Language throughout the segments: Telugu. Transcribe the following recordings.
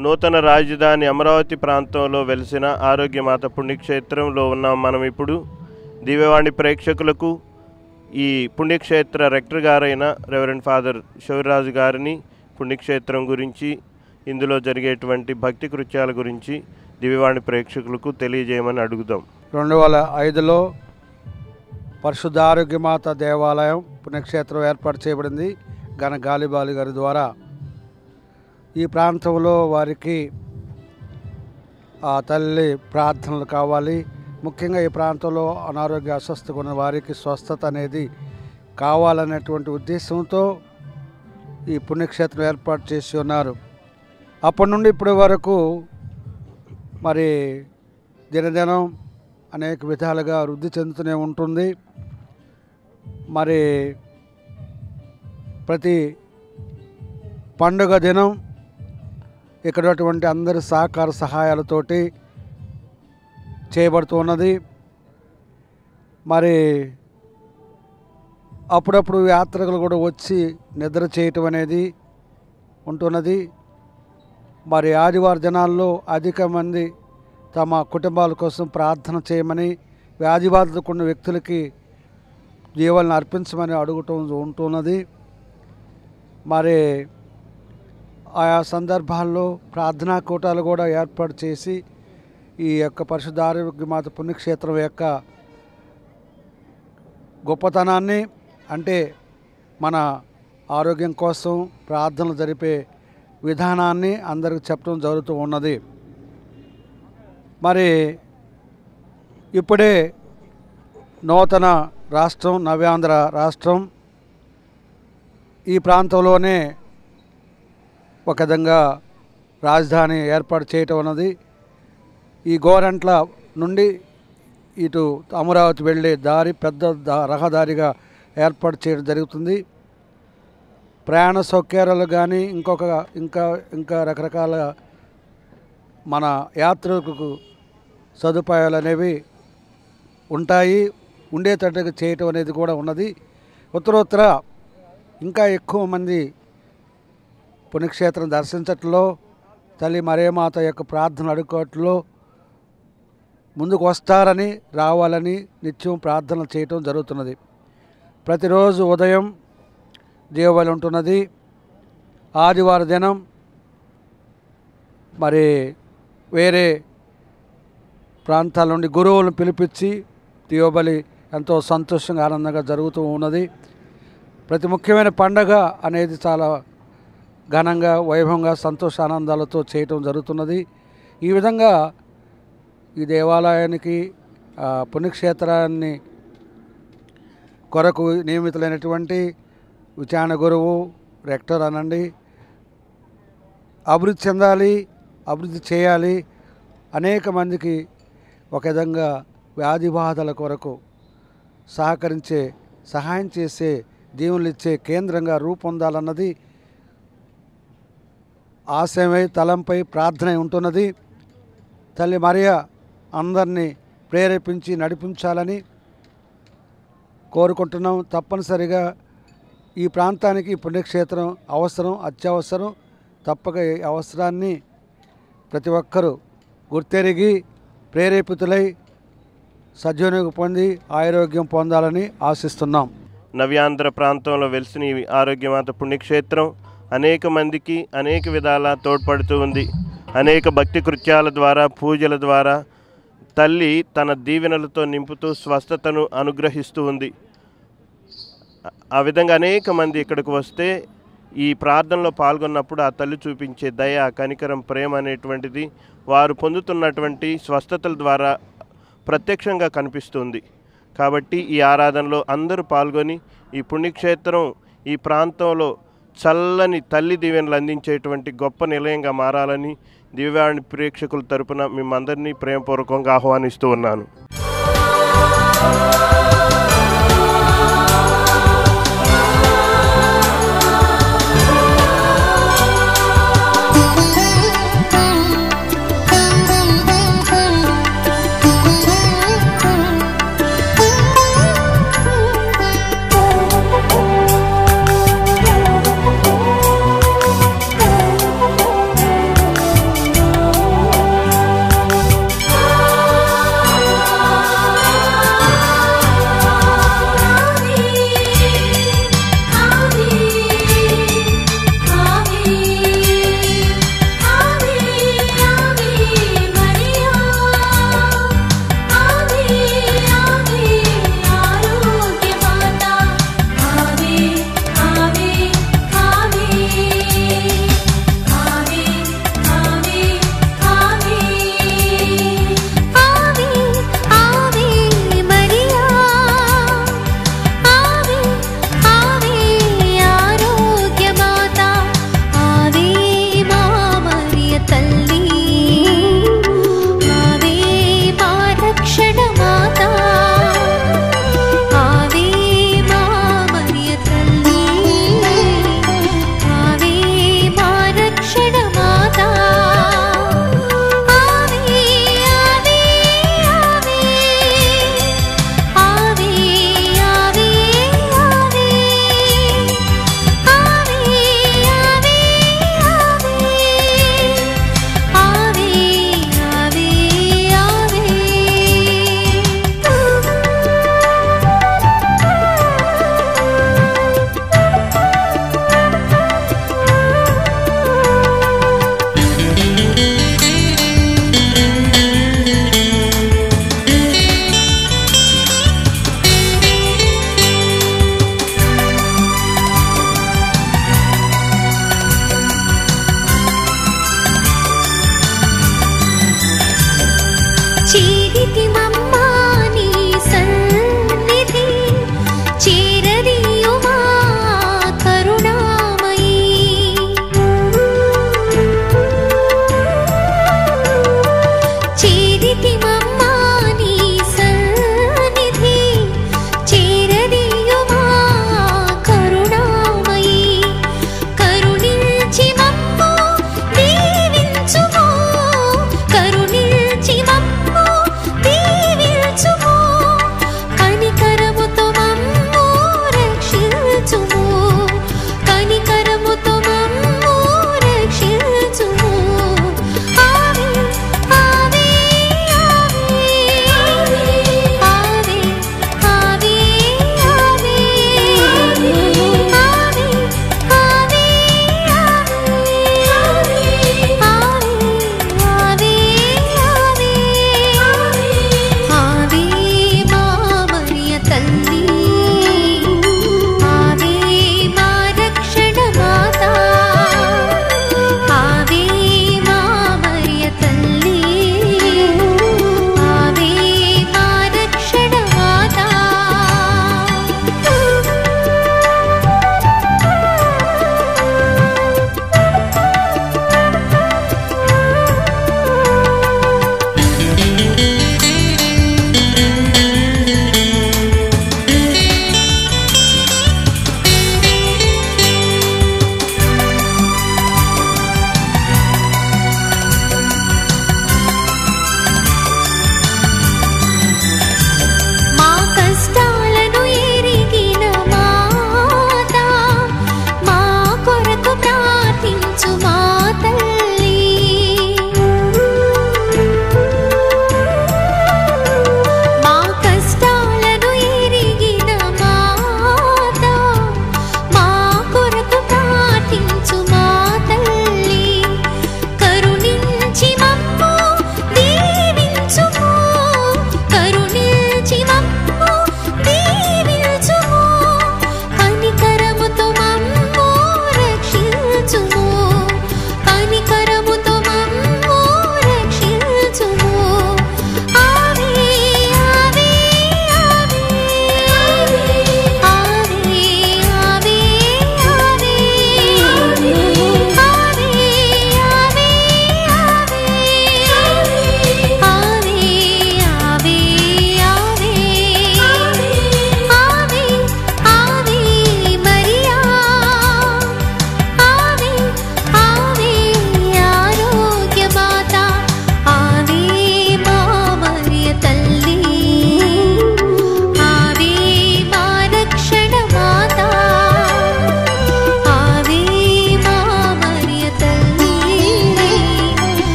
నూతన రాజధాని అమరావతి ప్రాంతంలో వెలిసిన ఆరోగ్యమాత పుణ్యక్షేత్రంలో ఉన్నాం మనం ఇప్పుడు దివ్యవాణి ప్రేక్షకులకు ఈ పుణ్యక్షేత్ర రెక్టర్ గారైన రెవరెండ్ ఫాదర్ శివరాజు గారిని పుణ్యక్షేత్రం గురించి ఇందులో జరిగేటువంటి భక్తి కృత్యాల గురించి దివ్యవాణి ప్రేక్షకులకు తెలియజేయమని అడుగుదాం రెండు వేల ఐదులో పరిశుద్ధ ఆరోగ్యమాత దేవాలయం పుణ్యక్షేత్రం ఏర్పాటు చేయబడింది ఘన గాలిబాలి గారి ద్వారా ఈ ప్రాంతంలో వారికి ఆ తల్లి ప్రార్థనలు కావాలి ముఖ్యంగా ఈ ప్రాంతంలో అనారోగ్య అస్వస్థగా ఉన్న వారికి స్వస్థత అనేది కావాలనేటువంటి ఉద్దేశంతో ఈ పుణ్యక్షేత్రం ఏర్పాటు చేసి ఉన్నారు అప్పటి నుండి ఇప్పటి వరకు మరి దినదినం అనేక విధాలుగా వృద్ధి చెందుతూనే ఉంటుంది మరి ప్రతి పండుగ దినం ఇక్కడటువంటి అందరి సహకార సహాయాలతోటి చేయబడుతూ ఉన్నది మరి అప్పుడప్పుడు యాత్రికులు కూడా వచ్చి నిద్ర చేయటం అనేది ఉంటున్నది మరి ఆదివారం దినాల్లో అధిక మంది తమ కుటుంబాల కోసం ప్రార్థన చేయమని వ్యాధి బాధితులకు ఉన్న వ్యక్తులకి జీవాలను అర్పించమని అడగటం ఉంటున్నది మరి ఆయా సందర్భాల్లో ప్రార్థనా కూటాలు కూడా ఏర్పాటు చేసి ఈ యొక్క పరిశుద్ధ ఆరోగ్యమాత పుణ్యక్షేత్రం యొక్క గొప్పతనాన్ని అంటే మన ఆరోగ్యం కోసం ప్రార్థనలు జరిపే విధానాన్ని అందరికి చెప్పడం జరుగుతూ ఉన్నది మరి ఇప్పుడే నూతన రాష్ట్రం నవ్యాంధ్ర రాష్ట్రం ఈ ప్రాంతంలోనే ఒక విధంగా రాజధాని ఏర్పాటు చేయటం అన్నది ఈ గోరంట్ల నుండి ఇటు అమరావతి వెళ్ళే దారి పెద్ద దా- రహదారిగా ఏర్పాటు చేయడం జరుగుతుంది ప్రయాణ సౌకర్యాలు కానీ ఇంకొక ఇంకా ఇంకా రకరకాల మన యాత్రికులకు సదుపాయాలు అనేవి ఉంటాయి ఉండేటట్టుగా చేయటం అనేది కూడా ఉన్నది ఉత్తరోత్తర ఇంకా ఎక్కువ మంది పుణ్యక్షేత్రం దర్శించట్లో తల్లి మరేమాత యొక్క ప్రార్థన అడుకోవట్లో ముందుకు వస్తారని రావాలని నిత్యం ప్రార్థన చేయటం జరుగుతున్నది ప్రతిరోజు ఉదయం దేవాలయం ఉంటున్నది ఆదివారం దినం మరి వేరే ప్రాంతాల నుండి గురువులను పిలిపించి దీవబలి ఎంతో సంతోషంగా ఆనందంగా జరుగుతూ ఉన్నది ప్రతి ముఖ్యమైన పండగ అనేది చాలా ఘనంగా వైభవంగా సంతోష ఆనందాలతో చేయటం జరుగుతున్నది ఈ విధంగా ఈ దేవాలయానికి ఆ, పుణ్యక్షేత్రాన్ని కొరకు నియమితులైనటువంటి విచారణ గురువు రెక్టర్ అనండి అభివృద్ధి చెందాలి అభివృద్ధి చేయాలి అనేక మందికి ఒక విధంగా వ్యాధి బాధల కొరకు సహకరించే సహాయం చేసే దీవులు ఇచ్చే కేంద్రంగా రూపొందాలన్నది ఆశయమై తలంపై ప్రార్థన ఉంటున్నది తల్లి మరియా అందరినీ ప్రేరేపించి నడిపించాలని కోరుకుంటున్నాం తప్పనిసరిగా ఈ ప్రాంతానికి ఈ పుణ్యక్షేత్రం అవసరం అత్యవసరం తప్పక ఈ అవసరాన్ని ప్రతి ఒక్కరూ గుర్తెరిగి ప్రేరేపితులై సద్వినియోగం పొంది ఆరోగ్యం పొందాలని ఆశిస్తున్నాం నవ్యాంధ్ర ప్రాంతంలో వెలిసిన ఈ ఆరోగ్యమాత పుణ్యక్షేత్రం అనేక మందికి అనేక విధాలా తోడ్పడుతూ ఉంది అనేక భక్తి కృత్యాల ద్వారా పూజల ద్వారా తల్లి తన దీవెనలతో నింపుతూ స్వస్థతను అనుగ్రహిస్తూ ఉంది ఆ- ఆ విధంగా అనేక మంది ఇక్కడికి వస్తే ఈ ప్రార్థనలో పాల్గొన్నప్పుడు ఆ తల్లి చూపించే దయ కనికరం ప్రేమ అనేటువంటిది వారు పొందుతున్నటువంటి స్వస్థతల ద్వారా ప్రత్యక్షంగా కనిపిస్తుంది కాబట్టి ఈ ఆరాధనలో అందరూ పాల్గొని ఈ పుణ్యక్షేత్రం ఈ ప్రాంతంలో చల్లని తల్లి దీవెనలు అందించేటువంటి గొప్ప నిలయంగా మారాలని దివ్యాణి ప్రేక్షకుల తరపున మిమ్మందరినీ ప్రేమపూర్వకంగా ఆహ్వానిస్తూ ఉన్నాను Thank you.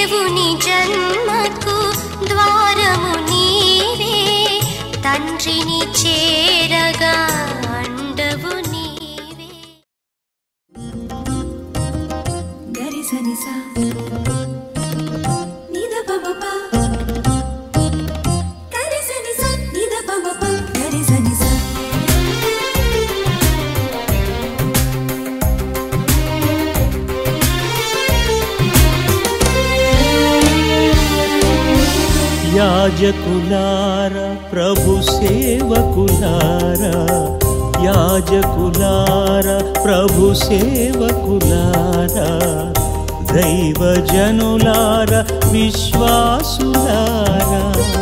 దేవుని జన్మకు ద్వారము నీవే తండ్రిని చేరగా అండవు నీవే గరి సని సా నిద ప ప ప గరి సని సా నిద ప ప ప గరి సని సా యాజకులార ప్రభు సేవకులార యాజకులార ప్రభు సేవకులార దైవజనులార విశ్వాసులార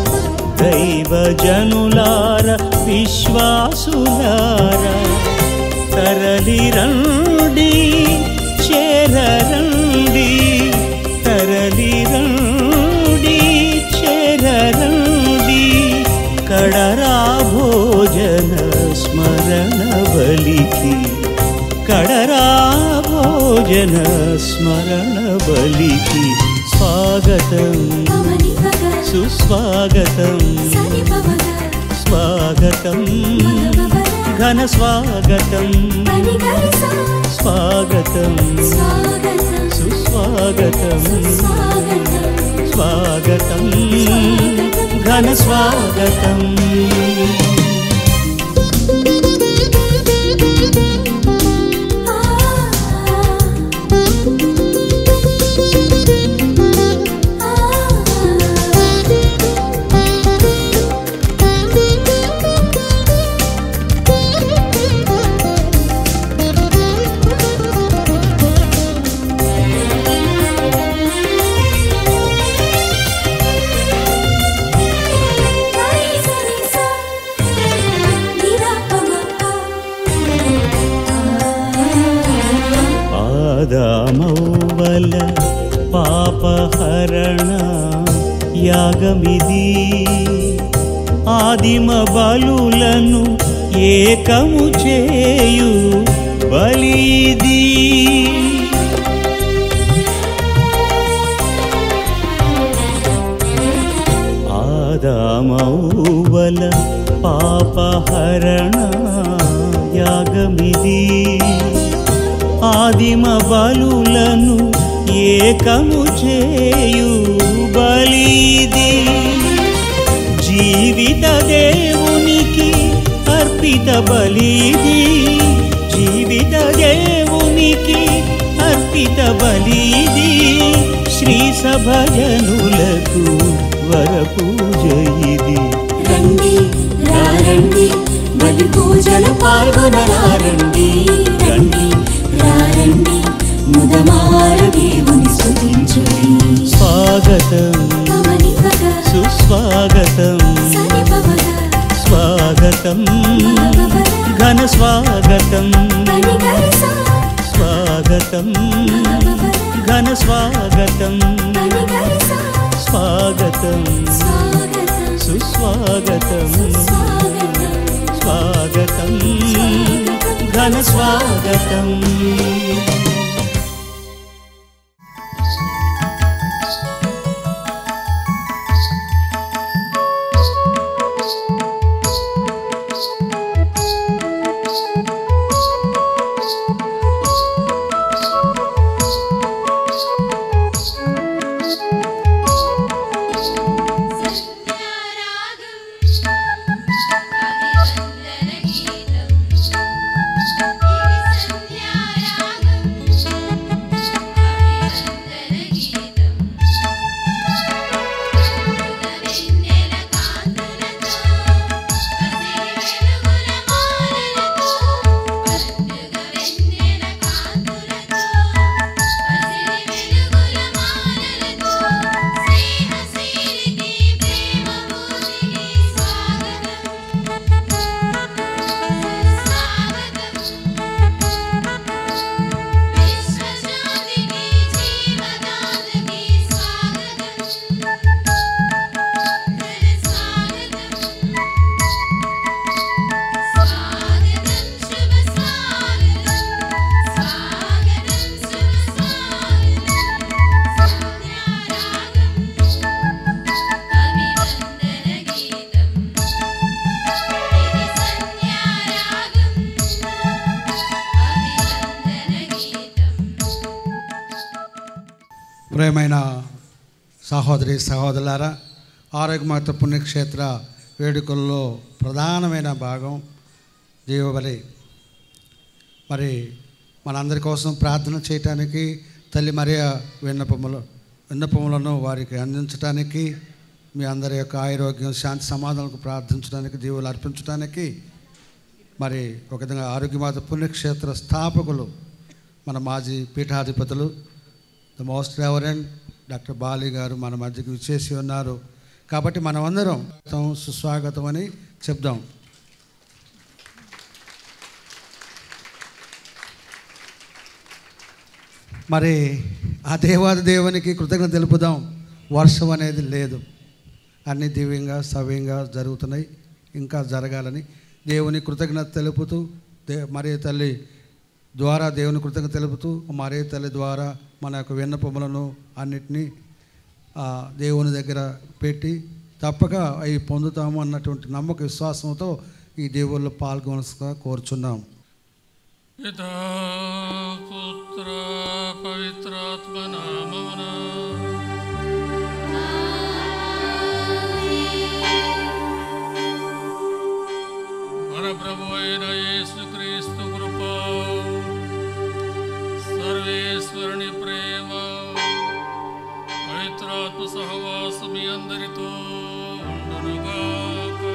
దైవజనులార విశ్వాసులార తరలిరండి చేరరండి తరలిరండి చేరరండి కడరా భోజన స్మరణ బలికి కడరా భోజన స్మరణ బలికి స్వాగతం పమని పగ సుస్వాగతం సని పవగ స్వాగతం ఘన స్వాగతం పని గరి సా స్వాగతం స్వాగతం సుస్వాగతం స్వాగతం స్వాగతం ఘన స్వాగతం ఆదామౌవల పాపహరణ యాగమిది ఆదిమ బలులను ఏకము చేయు బలిది ఆదామౌవల పాపహరణ యాగమిది ఆదిమ బలులను ఏకము చేయు బలిది జీవిత దేవునికి అర్పిత బలిది జీవిత దేవునికి అర్పిత బలిది శ్రీ సభజనులకు వరపూజ ఇది రండి రారండి బలి పూజలు పాల్గొనరారండి రండి రారండి ముదమార దేవుని స్తుతించుడి స్వాగతం పవని పగ సుస్వాగతం సని పవగ స్వాగతం ఘన స్వాగతం పని గరి సా స్వాగతం ఘన స్వాగతం పని గరి సా స్వాగతం స్వాగతం సుస్వాగతం స్వాగతం స్వాగతం ఘన స్వాగతం సంధ్యారాగం అభివందన గీతం ఇది సంధ్యారాగం ప్రేమైన సహోదరి సహోదరులారా ఆరోగ్యమాత పుణ్యక్షేత్ర వేడుకల్లో ప్రధానమైన భాగం జీవబలి మరి మనందరి కోసం ప్రార్థన చేయటానికి తల్లి మరియ విన్నపములు విన్నపములను వారికి అందించడానికి మీ అందరి యొక్క ఆరోగ్యం శాంతి సమాధానాలకు ప్రార్థించడానికి జీవులు అర్పించడానికి మరి ఒక విధంగా ఆరోగ్యమాత పుణ్యక్షేత్ర స్థాపకులు మన మాజీ పీఠాధిపతులు the most reverend doctor Bali గారు మన మధ్యకి విచ్చేసి ఉన్నారు కాబట్టి మనమందరం సుస్వాగతం అని చెప్దాం మరి ఆ దేవాది దేవునికి కృతజ్ఞత తెలుపుదాం వర్షం అనేది లేదు అన్ని దివ్యంగా సవ్యంగా జరుగుతున్నాయి ఇంకా జరగాలని దేవుని కృతజ్ఞత తెలుపుతూ దే మరే తల్లి ద్వారా దేవుని కృతజ్ఞత తెలుపుతూ మరే తల్లి ద్వారా మన యొక్క విన్నపములను అన్నిటినీ ఆ, దేవుని దగ్గర పెట్టి తప్పక అవి పొందుతాము అన్నటువంటి నమ్మక విశ్వాసంతో ఈ దేవుళ్ళు పాల్గొనగా కోరుచున్నాం పితా పుత్ర పవిత్రాత్మ నామమున మన ప్రభు అయిన యేసుక్రీస్తు కృప సర్వేశ్వరుని ప్రేమ పవిత్రాత్మ సహవాసం మీ అందరితో ఉండునుగాక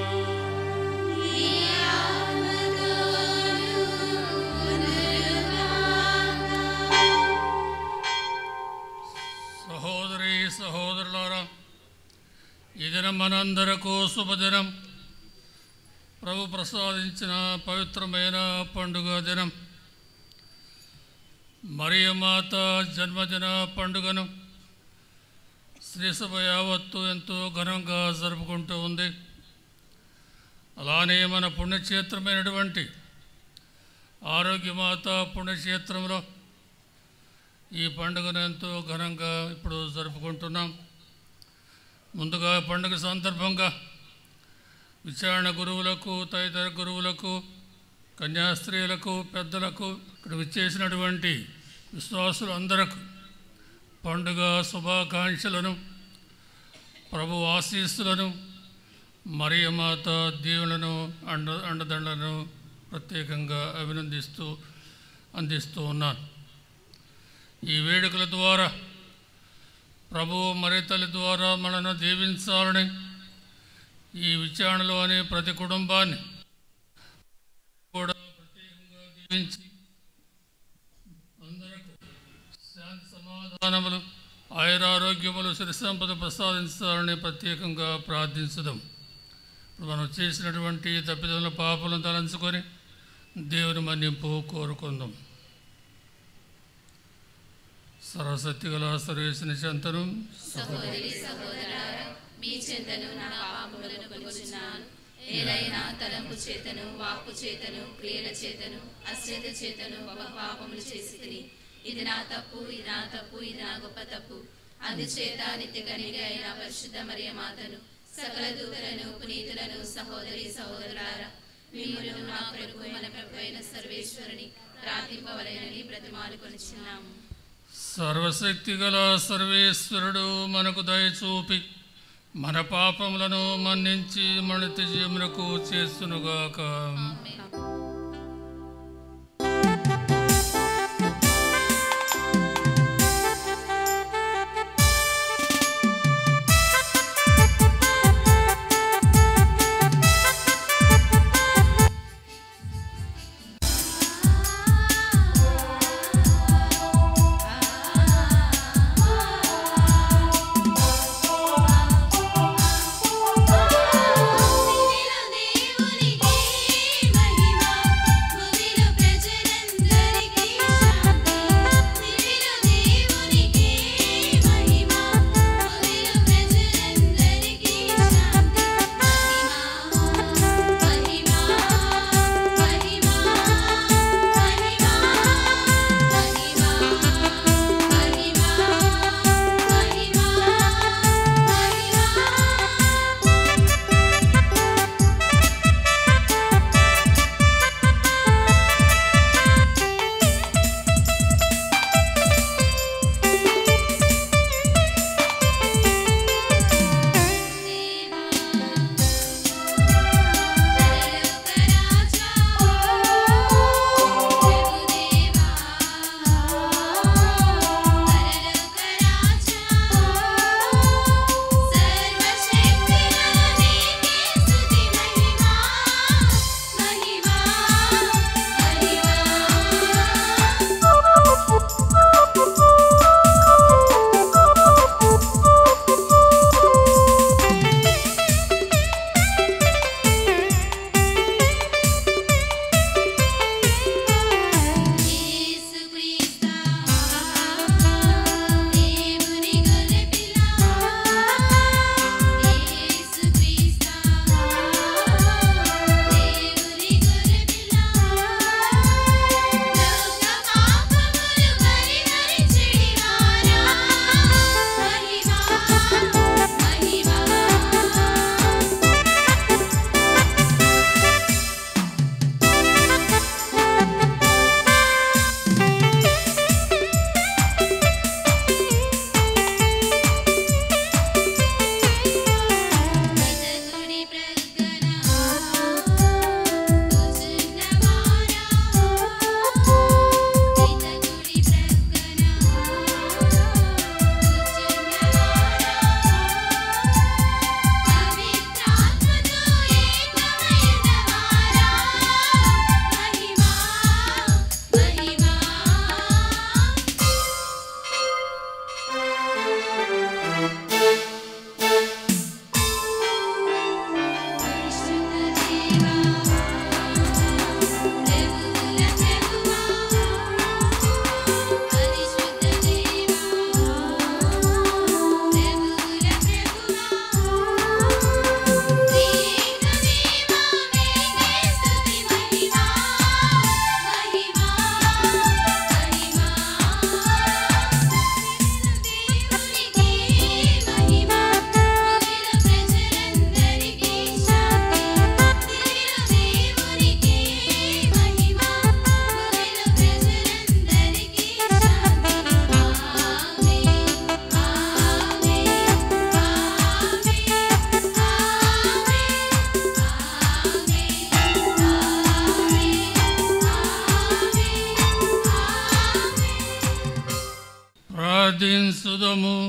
సహోదరి సహోదరులారా ఈ దినం మనందరకు శుభదినం ప్రభు ప్రసాదించిన పవిత్రమైన పండుగ దినం మరియమాత జన్మదిన పండుగను శ్రీసభ యావత్తు ఎంతో ఘనంగా జరుపుకుంటూ ఉంది అలానే మన పుణ్యక్షేత్రమైనటువంటి ఆరోగ్యమాత పుణ్యక్షేత్రంలో ఈ పండుగను ఎంతో ఘనంగా ఇప్పుడు జరుపుకుంటున్నాం ముందుగా పండుగ సందర్భంగా విచారణ గురువులకు తదితర గురువులకు కన్యాస్త్రీలకు పెద్దలకు ఇక్కడ విచ్చేసినటువంటి విశ్వాసులు అందరకు పండుగ శుభాకాంక్షలను ప్రభు ఆశీస్సులను మరియమాత దీవులను అండ అండదండలను ప్రత్యేకంగా అభినందిస్తూ అందిస్తూ ఉన్నాను ఈ వేడుకల ద్వారా ప్రభు మరి తల్లి ద్వారా మనను దీవించాలని ఈ విచారణలోని ప్రతి కుటుంబాన్ని కూడా ప్రత్యేకంగా దీవించి అందరకు శాంతి సమాధానములు ఆయురారోగ్యములు సిరి సంపద ప్రసాదించాలని ప్రత్యేకంగా ప్రార్థించదాం ఇప్పుడు మనం చేసినటువంటి తప్పిదముల పాపలను తలంచుకొని దేవుని మన్నింపు కోరుకుందాం సరస్వతి గల సర్వేసిన చెంతను మీ చెంతను నా పాపములను కొలుచున్నాను ఏదైనా తలంపు చేతను వాక్కు చేతను క్రియల చేతను అశ్రద్ధ చేతను బహు పాపములు చేసి తిని ఇది నా తప్పు ఇది నా తప్పు ఇది నా గొప్ప తప్పు అందుచేత నిత్య కనిగా అయిన పరిశుద్ధ మరియ మాతను సకల దూతలను పునీతులను సహోదరి సహోదరులారా మిమ్మల్ని నా ప్రభు మన ప్రభు అయిన సర్వేశ్వరుని ప్రార్థింపవలెనని బ్రతిమాలు కొనిచున్నాము సర్వశక్తి గల సర్వేశ్వరుడు మనకు దయచూపి మన పాపములను మన్నించి మన జీవమునకు చేస్తునుగాక దేవునికి మహిమ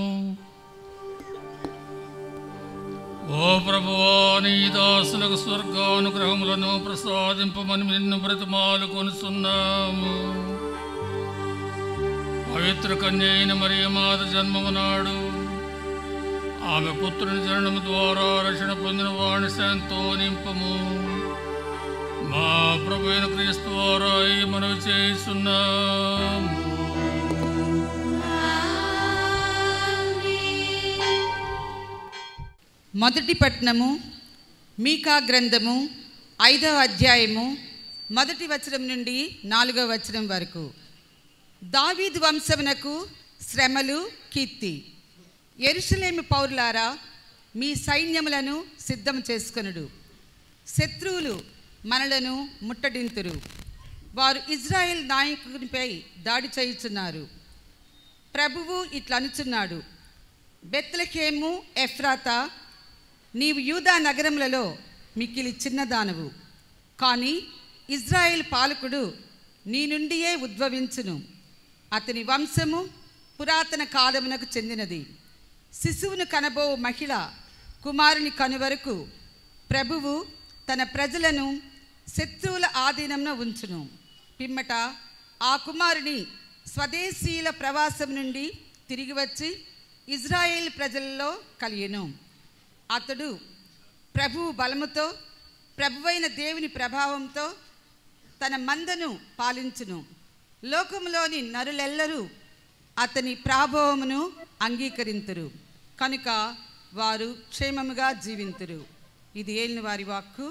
ఓ ప్రభువా నీ దాసులకు స్వర్గానుగ్రహములను ప్రసాదింపమని నిన్ను బ్రతిమాలు కొనుచున్నాము పవిత్ర కన్య అయిన మరియమాత జన్మము నాడు ఆమె పుత్రుని జననము ద్వారా రక్షణ పొందిన వాణి శాంతో నింపము మా ప్రభు అయిన క్రీస్తు ద్వారా ఈ మనవి చేస్తున్నాము మొదటి పట్నము మీకా గ్రంథము ఐదవ అధ్యాయము మొదటి వచనం నుండి నాలుగవ వచనం వరకు దావీదు వంశమునకు శ్రమలు కీర్తి ఎరుషలేమి పౌరులారా మీ సైన్యములను సిద్ధం చేసుకొనుడు శత్రువులు మనలను ముట్టడింతురు వారు ఇజ్రాయెల్ నాయకునిపై దాడి చేయుచున్నారు ప్రభువు ఇట్లా అనుచున్నాడు బెత్లహేము ఎఫ్రాతా నీవు యూదా నగరములలో మిక్కిలి చిన్నదానవు కానీ ఇజ్రాయెల్ పాలకుడు నీ నుండియే ఉద్భవించును అతని వంశము పురాతన కాలమునకు చెందినది శిశువును కనబో మహిళ కుమారుని కనువరకు ప్రభువు తన ప్రజలను శత్రువుల ఆధీనంలో ఉంచును పిమ్మట ఆ కుమారుని స్వదేశీయుల ప్రవాసం నుండి తిరిగి వచ్చి ఇజ్రాయేల్ ప్రజలలో కలియను అతడు ప్రభువు బలముతో ప్రభువైన దేవుని ప్రభావంతో తన మందను పాలించును లోకములోని నరులెల్లరూ అతని ప్రాభవమును అంగీకరింతురు కనుక వారు క్షేమముగా జీవింతురు ఇది ఏలిన వారి వాక్కు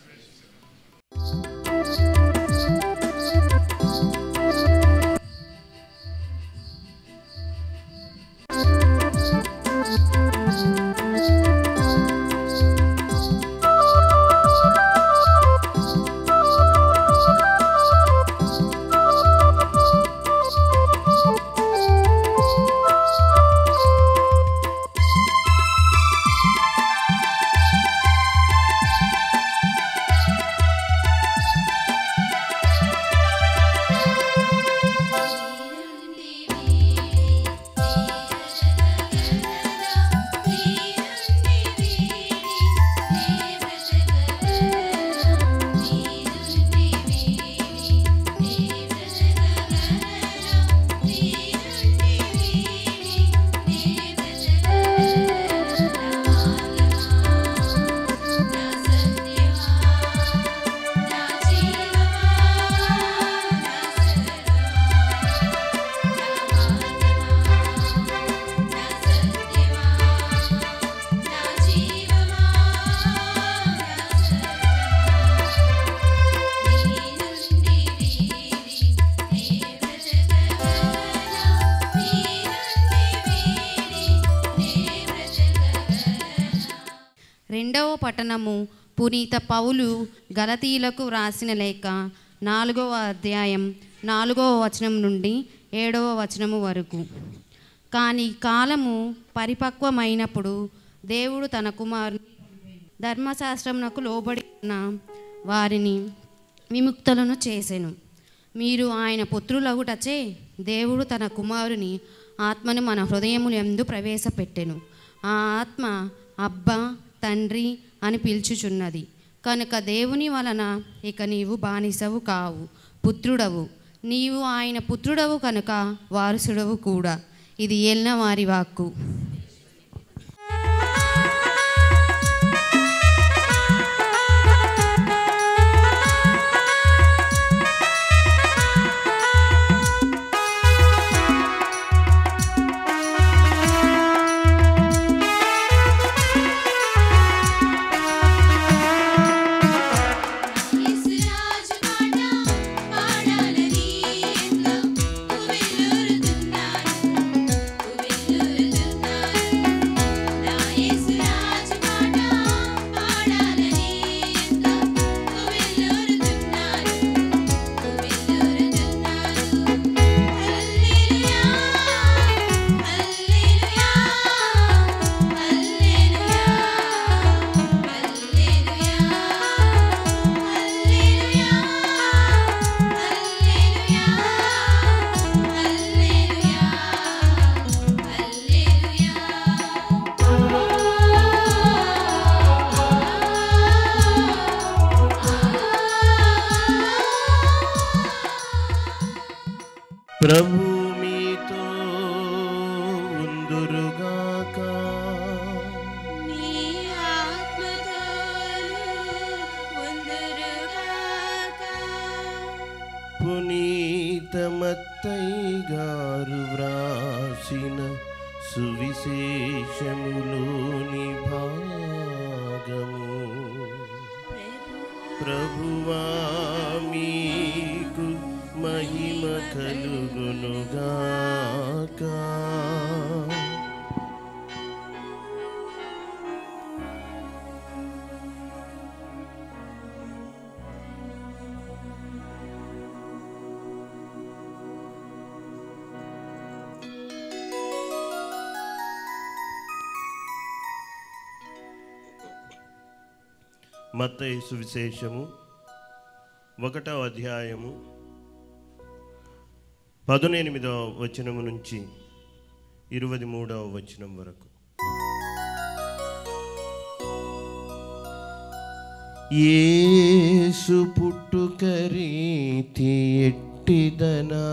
రెండవ పట్టణము పునీత పౌలు గలతీలకు వ్రాసిన లేఖ నాలుగవ అధ్యాయం నాలుగవ వచనం నుండి ఏడవ వచనము వరకు కానీ కాలము పరిపక్వమైనప్పుడు దేవుడు తన కుమారు ధర్మశాస్త్రమునకు లోబడి ఉన్న వారిని విముక్తులను చేసెను మీరు ఆయన పుత్రులగుటచే దేవుడు తన కుమారుని ఆత్మను మన హృదయములు ఎందు ప్రవేశపెట్టెను ఆ ఆత్మ అబ్బా తండ్రి అని పిలుచుచున్నది కనుక దేవుని వలన ఇక నీవు బానిసవు కావు పుత్రుడవు నీవు ఆయన పుత్రుడవు కనుక వారసుడవు కూడా ఇది ఏలిన వారి వాక్కు యేసురాజు మాట పాడాలని ఎంతో ఉవ్విళ్ళూరుతున్నాను ఉవ్విళ్ళూరుతున్నాను ప్రభు మీతో ఉందురుగాక నీ ఆత్మతోను ఉందురుగాక పునీత మత్తయ్య గారు వ్రాసిన సువిశేషములోని భాగము ప్రభువా మీకు మహిమ కలుగునుగాక మత్తయి సువిశేషము ఒకటవ అధ్యాయము పదునెనిమిదవ వచనము నుంచి ఇరవై మూడవ వచనం వరకు యేసు పుట్టుకరీతి ఎట్టిదనా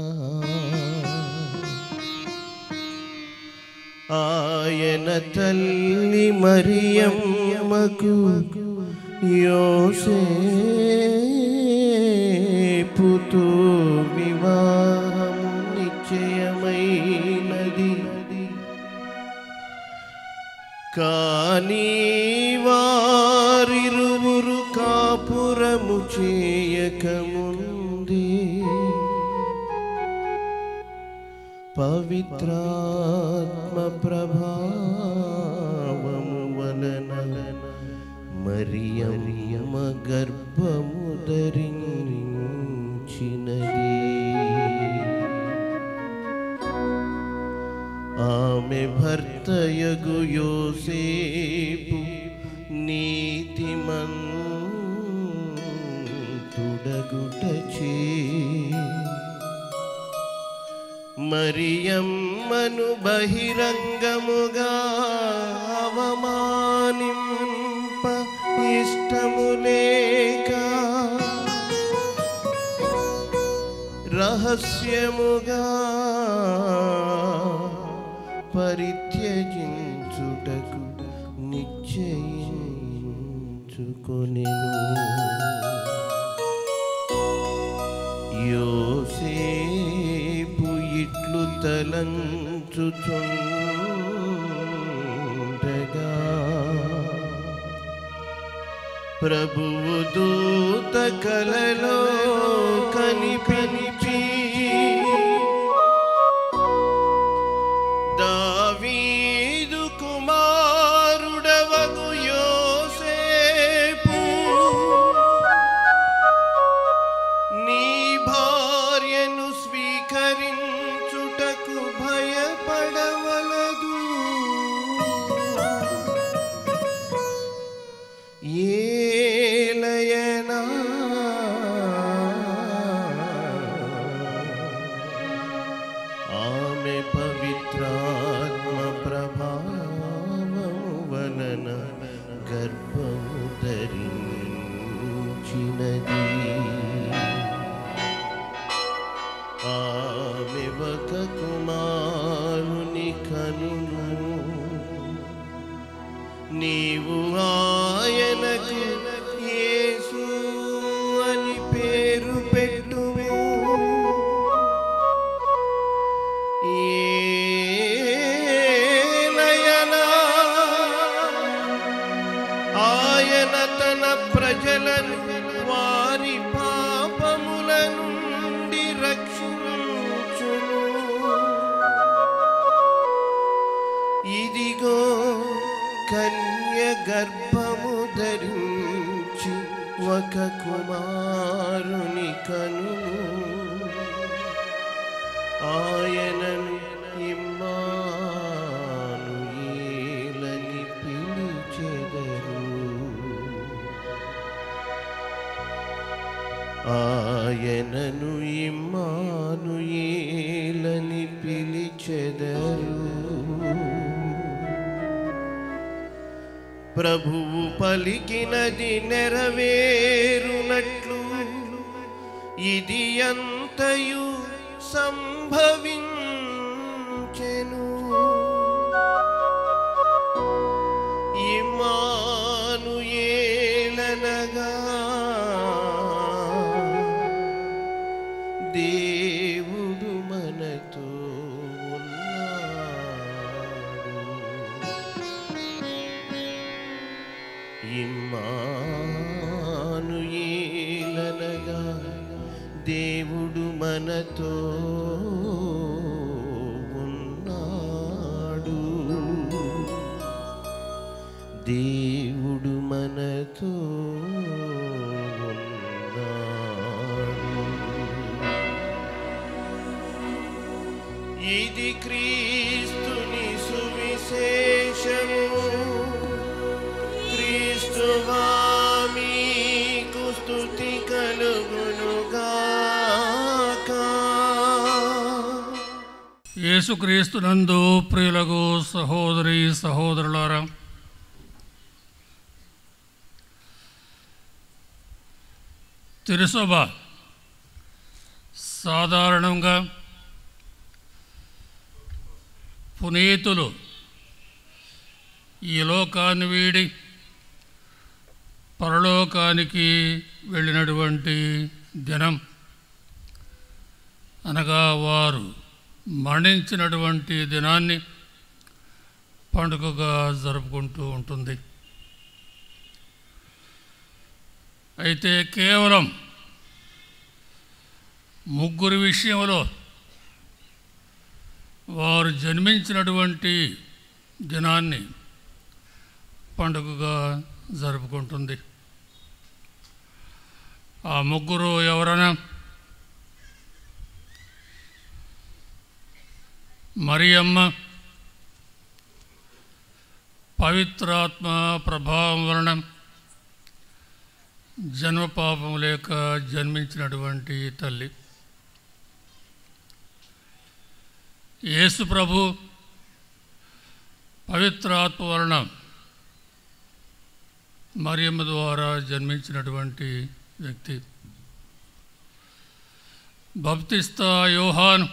ఆయన తల్లి మరియమ్మకు యోసేపుతో వివాహము నిశ్చయమైనది కానీ వారిరువురు కాపురము చేయకముందే పవిత్రాత్మ ప్రభావము వలన మరియమ్మ గర్భము ధరించినది ఆమె భర్తయగు యోసేపు నీతిమంతుడగుటచే మరియమ్మను బహిరంగముగా అవమానింప ఇష్టము లేక రహస్యముగా పరిత్యజించుటకు నిశ్చయించుకొనెను యోసేపు ఇట్లు తలంచుచుండగా ప్రభువు దూత కలలో కనిపించి దావీదు కుమారుడవగు యోసేపు నీ భార్యను స్వీకరించుటకు భయపడవలదు ఏలయనా ఆమె పవిత్రాత్మ ప్రభావము వలన గర్భము ధరించినది ఆమె ఒక కుమారుని కనును నీవు ఆయనకు యేసు అని పేరు పెట్టుము ఏలయనా ఆయన తన ప్రజలను వారి పాపముల నుండి రక్షించును ఇదిగో కన్య గర్భము ధరించి ఒక కుమారుని కను ఆయనను ఇమ్మానుయేలని పిలిచెదరు ఆయనను ఇమ్మానుయేలని పిలిచెదరు ప్రభువు పలికినది నెరవేరునట్లు ఇది అంతయు సంభవించెను ఇమానుయేలనగా దేవుడు మనతో ఇమ్మానుయేలనగా దేవుడు మనతో ఉన్నాడు దేవుడు మనతో ఉన్నాడు ఇది క్రీస్తుని సువిశేషము క్రీస్తువా మీకు స్తుతి కలుగునుగాక యేసుక్రీస్తునందు ప్రియులకు సహోదరి సహోదరులారా తిరుసభ సాధారణంగా పునీతులు ఈ లోకాన్ని వీడి పరలోకానికి వెళ్ళినటువంటి దినం అనగా వారు మరణించినటువంటి దినాన్ని పండుగగా జరుపుకుంటూ ఉంటుంది అయితే కేవలం ముగ్గురి విషయంలో వారు జన్మించినటువంటి దినాన్ని పండుగగా జరుపుకుంటుంది ఆ ముగ్గురు ఎవరైనా మరియమ్మ పవిత్రాత్మ ప్రభావం వలన జన్మపాపం లేక జన్మించినటువంటి తల్లి యేసు ప్రభు పవిత్రాత్మ వలన మరియమ్మ ద్వారా జన్మించినటువంటి వ్యక్తి బప్తిస్తా యోహాను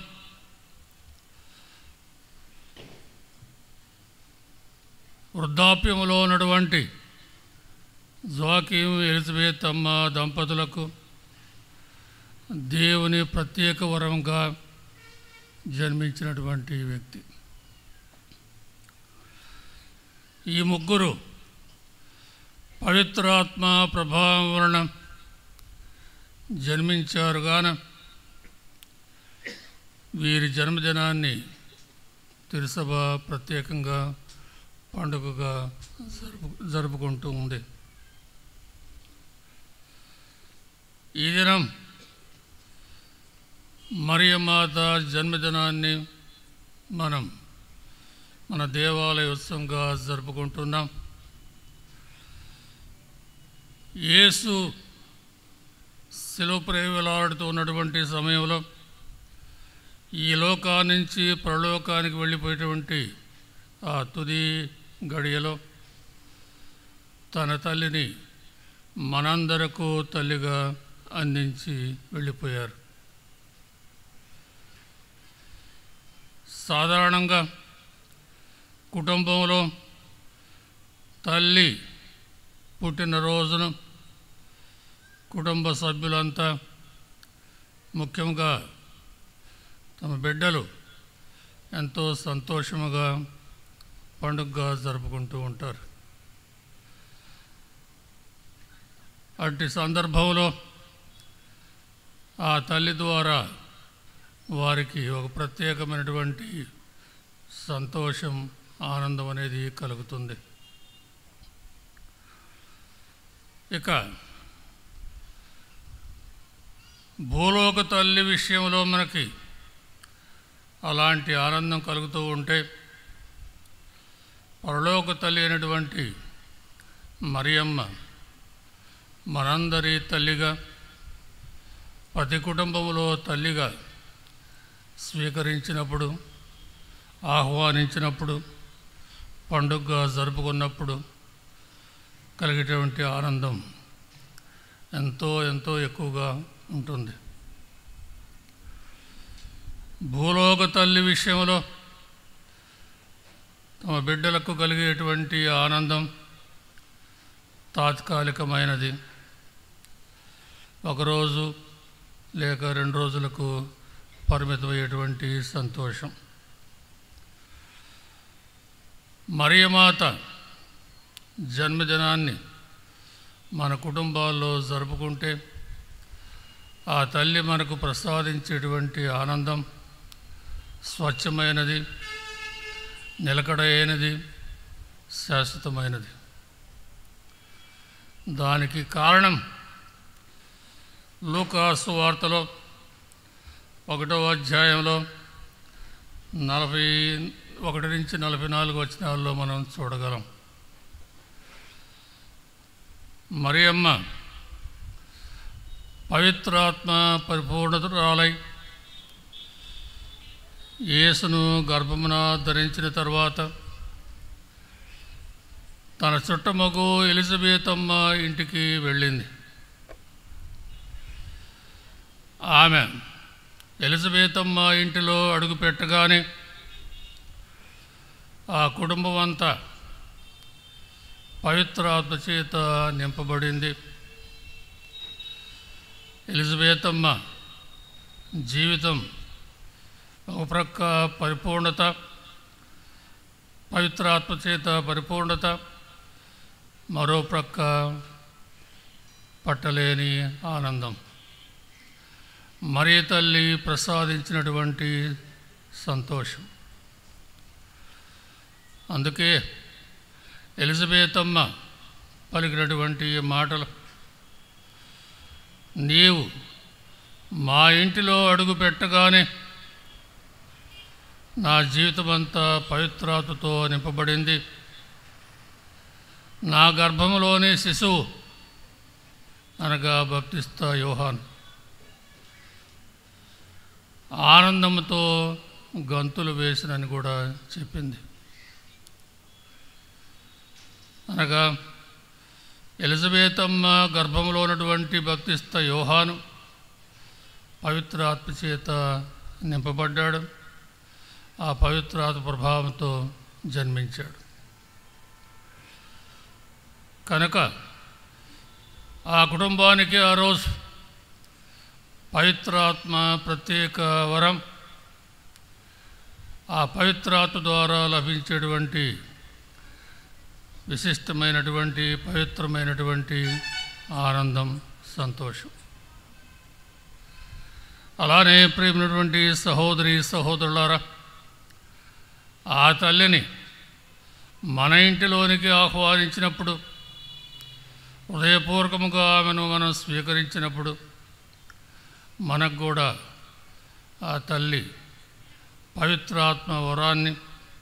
వృద్ధాప్యములో ఉన్నటువంటి జోకీం ఎలిజబెత్ అమ్మ దంపతులకు దేవుని ప్రత్యేక వరంగా జన్మించినటువంటి వ్యక్తి ఈ ముగ్గురు పవిత్రాత్మ ప్రభావం వలన జన్మించారు గాన వీరి జన్మదినాన్ని తిరుసభ ప్రత్యేకంగా పండుగగా జరుపు జరుపుకుంటూ ఉంది ఈ దినం మరియమాత జన్మదినాన్ని మనం మన దేవాలయ ఉత్సవంగా జరుపుకుంటున్నాం యేసు శిలువపై వేలాడుతూ ఉన్నటువంటి సమయంలో ఈ లోకా నుంచి పరలోకానికి వెళ్ళిపోయేటువంటి ఆ తుది గడియలో తన తల్లిని మనందరకు తల్లిగా అందించి వెళ్ళిపోయారు సాధారణంగా కుటుంబంలో తల్లి పుట్టినరోజున కుటుంబ సభ్యులంతా ముఖ్యంగా తమ బిడ్డలు ఎంతో సంతోషముగా పండుగగా జరుపుకుంటూ ఉంటారు అట్టి సందర్భంలో ఆ తల్లి ద్వారా వారికి ఒక ప్రత్యేకమైనటువంటి సంతోషం ఆనందం అనేది కలుగుతుంది ఇక భూలోక తల్లి విషయంలో మనకి అలాంటి ఆనందం కలుగుతూ ఉంటే పరలోక తల్లి అయినటువంటి మరియమ్మ మనందరి తల్లిగా ప్రతి కుటుంబంలో తల్లిగా స్వీకరించినప్పుడు ఆహ్వానించినప్పుడు పండుగగా జరుపుకున్నప్పుడు కలిగేటువంటి ఆనందం ఎంతో ఎంతో ఎక్కువగా ఉంటుంది భూలోక తల్లి విషయంలో తమ బిడ్డలకు కలిగేటువంటి ఆనందం తాత్కాలికమైనది ఒకరోజు లేక రెండు రోజులకు పరిమితమయ్యేటువంటి సంతోషం మరియమాత జన్మదినాన్ని మన కుటుంబాల్లో జరుపుకుంటే ఆ తల్లి మనకు ప్రసాదించేటువంటి ఆనందం స్వచ్ఛమైనది నిలకడైనది శాశ్వతమైనది దానికి కారణం లూకాసు వార్తలో ఒకటో అధ్యాయంలో నలభై ఒకటి నుంచి నలభై నాలుగు వచనాల్లో మనం చూడగలం మరియమ్మ పవిత్రాత్మ పరిపూర్ణతురాలై యేసును గర్భమున ధరించిన తర్వాత తన చుట్టమగు ఎలిజబెతమ్మ ఇంటికి వెళ్ళింది ఆమె ఎలిజబెతమ్మ ఇంటిలో అడుగు పెట్టగానే ఆ కుటుంబం అంతా పవిత్రాత్మ చేత నింపబడింది ఎలిజబెతమ్మ జీవితం ఒక ప్రక్క పరిపూర్ణత పవిత్రాత్మ చేత పరిపూర్ణత మరో ప్రక్క పట్టలేని ఆనందం మరీ తల్లి ప్రసాదించినటువంటి సంతోషం అందుకే ఎలిజబెతమ్మ పలికినటువంటి ఈ మాటలు నీవు మా ఇంటిలో అడుగు పెట్టగానే నా జీవితమంతా పవిత్రాత్మతో నింపబడింది నా గర్భంలోని శిశువు అనగా బప్తిస్తా యోహాన్ ఆనందంతో గంతులు వేసినని కూడా చెప్పింది అనగా ఎలిజబెతమ్మ గర్భంలో ఉన్నటువంటి భక్తిస్త యోహాను పవిత్ర ఆత్మ చేత నింపబడ్డాడు ఆ పవిత్రాత్మ ప్రభావంతో జన్మించాడు కనుక ఆ కుటుంబానికి ఆ రోజు పవిత్రాత్మ ప్రత్యేక వరం ఆ పవిత్రాత్మ ద్వారా లభించేటువంటి విశిష్టమైనటువంటి పవిత్రమైనటువంటి ఆనందం సంతోషం అలానే ప్రేమైనటువంటి సహోదరి సహోదరులారా ఆ తల్లిని మన ఇంటిలోనికి ఆహ్వానించినప్పుడు హృదయపూర్వకముగా ఆమెను మనం స్వీకరించినప్పుడు మనకు కూడా ఆ తల్లి పవిత్రాత్మ వరాన్ని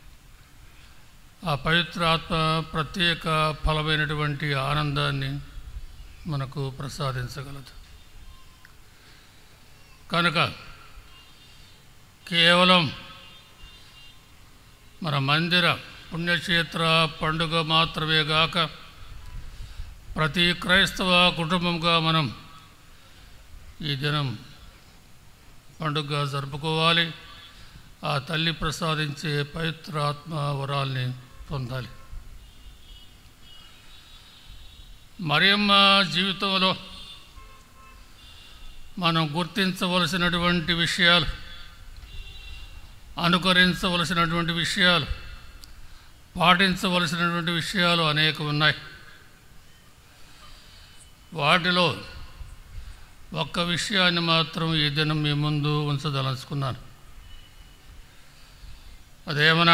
ఆ పవిత్రాత్మ ప్రత్యేక ఫలమైనటువంటి ఆనందాన్ని మనకు ప్రసాదించగలదు కనుక కేవలం మన మందిర పుణ్యక్షేత్ర పండుగ మాత్రమే గాక ప్రతి క్రైస్తవ కుటుంబంగా మనం ఈ దినం పండుగ జరుపుకోవాలి ఆ తల్లి ప్రసాదించే పవిత్రాత్మ వరాల్ని పొందాలి మరియమ్మ జీవితంలో మనం గుర్తించవలసినటువంటి విషయాలు అనుకరించవలసినటువంటి విషయాలు పాటించవలసినటువంటి విషయాలు అనేక ఉన్నాయి వాటిలో ఒక్క విషయాన్ని మాత్రం ఈ దినం మీ ముందు ఉంచదలుచుకున్నాను అదేమన్నా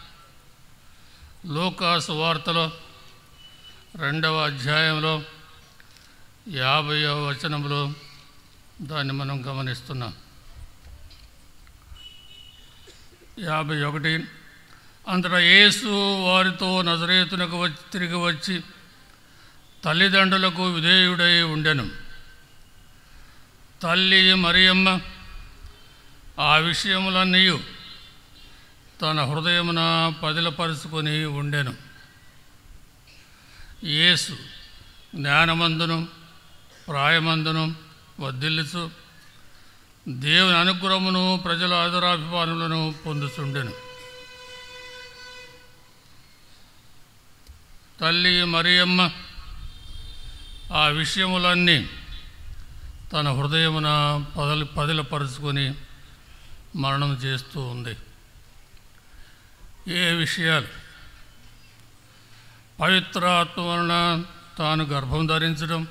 లోకాసు వార్తలో రెండవ అధ్యాయంలో యాభైవ వచనంలో దాన్ని మనం గమనిస్తున్నాం యాభై ఒకటి అంతటా యేసు వారితో నజరేతునకు వచ్చి తిరిగి వచ్చి తల్లిదండ్రులకు విధేయుడై ఉండెను తల్లి మరియమ్మ ఆ విషయములన్నీ తన హృదయమున పదిలపరుచుకొని ఉండెను యేసు జ్ఞానమందును ప్రాయమందును వర్ధిల్లుచు దేవుని అనుగ్రహమును ప్రజల ఆదరాభిమానులను పొందుచుండెను తల్లి మరియమ్మ ఆ విషయములన్నీ తన హృదయమున పదలి పదిలపరుచుకొని మరణం చేస్తూ ఉంది ఏ విషయాలు పవిత్రాత్మ వలన తాను గర్భం ధరించడం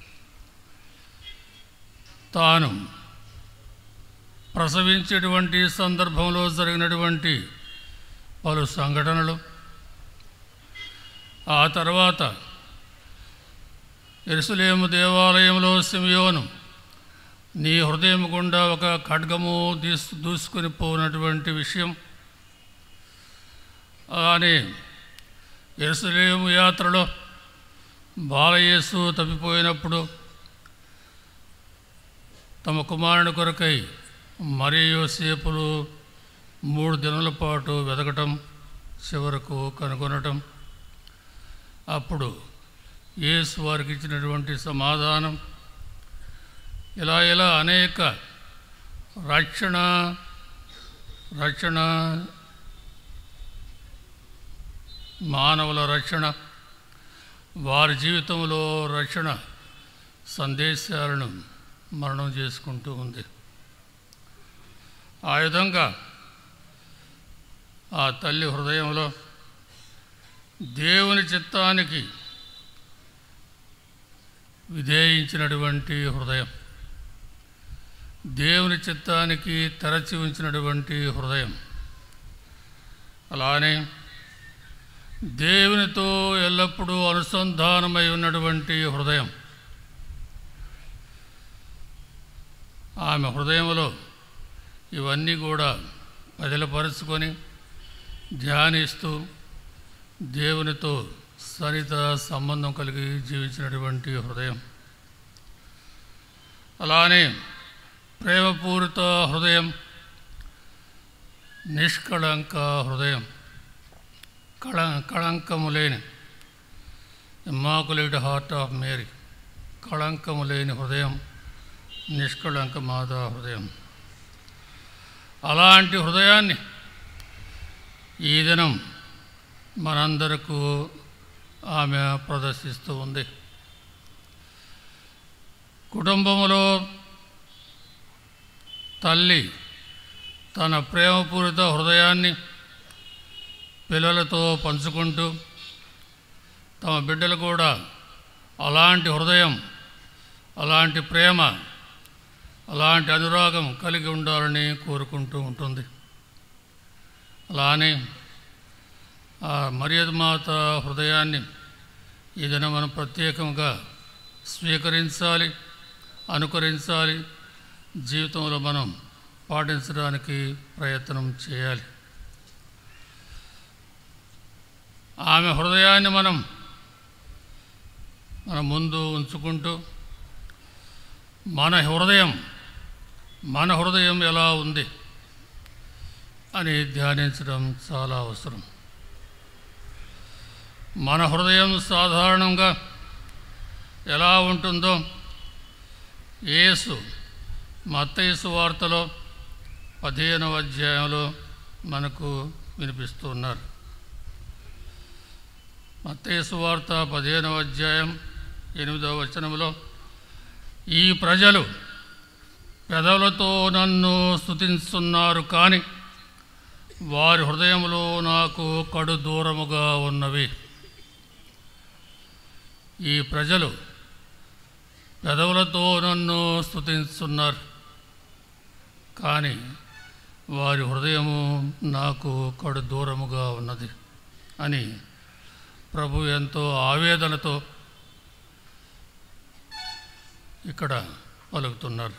తాను ప్రసవించేటువంటి సందర్భంలో జరిగినటువంటి పలు సంఘటనలు ఆ తర్వాత ఎరుసలేము దేవాలయంలో సిమియోను నీ హృదయం గుండా ఒక ఖడ్గము తీసు దూసుకొని పోనటువంటి విషయం అలానే ఎరుసలేము యాత్రలో బాలయేసు తప్పిపోయినప్పుడు తమ కుమారుని కొరకై మరియు సేపులు మూడు దినాల పాటు వెతకటం చివరకు కనుగొనటం అప్పుడు యేసు వారికి ఇచ్చినటువంటి సమాధానం ఇలా ఇలా అనేక రక్షణ రక్షణ మానవుల రక్షణ వారి జీవితంలో రక్షణ సందేశాలను మరణం చేసుకుంటూ ఉంది ఆ విధంగా ఆ తల్లి హృదయంలో దేవుని చిత్తానికి విధేయించినటువంటి హృదయం దేవుని చిత్తానికి తెరచి ఉంచినటువంటి హృదయం అలానే దేవునితో ఎల్లప్పుడూ అనుసంధానమై ఉన్నటువంటి హృదయం ఆమె హృదయంలో ఇవన్నీ కూడా బదిలపరుచుకొని ధ్యానిస్తూ దేవునితో సరిత సంబంధం కలిగి జీవించినటువంటి హృదయం అలానే ప్రేమపూరిత హృదయం నిష్కళంక హృదయం కళ కళంకము లేని ఇమ్మాకులేట్ హార్ట్ ఆఫ్ మేరీ కళంకము లేని హృదయం నిష్కళంక మాతా హృదయం అలాంటి హృదయాన్ని ఈ దినం మనందరకు ఆమె ప్రదర్శిస్తూ ఉంది కుటుంబములో తల్లి తన ప్రేమపూరిత హృదయాన్ని పిల్లలతో పంచుకుంటూ తమ బిడ్డలు కూడా అలాంటి హృదయం అలాంటి ప్రేమ అలాంటి అనురాగం కలిగి ఉండాలని కోరుకుంటూ ఉంటుంది అలానే ఆ మరియద మాత హృదయాన్ని ఏదైనా మనం ప్రత్యేకంగా స్వీకరించాలి అనుకరించాలి జీవితంలో మనం పాటించడానికి ప్రయత్నం చేయాలి ఆమె హృదయాన్ని మనం మన ముందు ఉంచుకుంటూ మన హృదయం మన హృదయం ఎలా ఉంది అని ధ్యానించడం చాలా అవసరం మన హృదయం సాధారణంగా ఎలా ఉంటుందో యేసు మత్తయేసు వార్తలో పదిహేనవ అధ్యాయంలో మనకు వినిపిస్తున్నారు మత్తయేసు వార్త పదిహేనవ అధ్యాయం ఎనిమిదవ వచనంలో ఈ ప్రజలు పెదవులతో నన్ను స్తుతిస్తున్నారు కానీ వారి హృదయంలో నాకు కడు దూరముగా ఉన్నవి ఈ ప్రజలు పెదవులతో నన్ను స్తుతిస్తున్నారు కానీ వారి హృదయము నాకు కడు దూరముగా ఉన్నది అని ప్రభు ఎంతో ఆవేదనతో ఇక్కడ పలుకుతున్నారు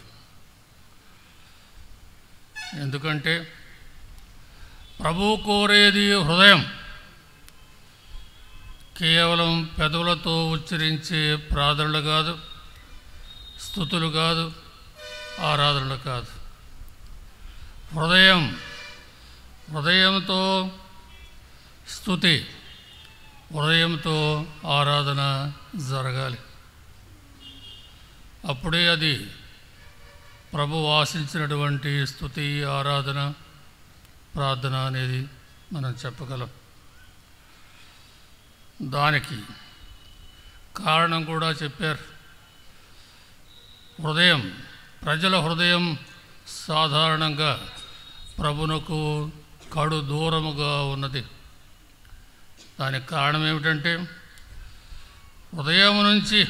ఎందుకంటే ప్రభు కోరేది హృదయం కేవలం పెదవులతో ఉచ్చరించే ప్రార్థనలు కాదు స్థుతులు కాదు ఆరాధనలు కాదు హృదయం హృదయంతో స్థుతి హృదయంతో ఆరాధన జరగాలి అప్పుడే అది ప్రభు ఆశించినటువంటి స్థుతి ఆరాధన ప్రార్థన అనేది మనం చెప్పగలం దానికి కారణం కూడా చెప్పారు హృదయం ప్రజల హృదయం సాధారణంగా ప్రభునకు కడు దూరముగా ఉన్నది దానికి కారణం ఏమిటంటే హృదయం నుంచి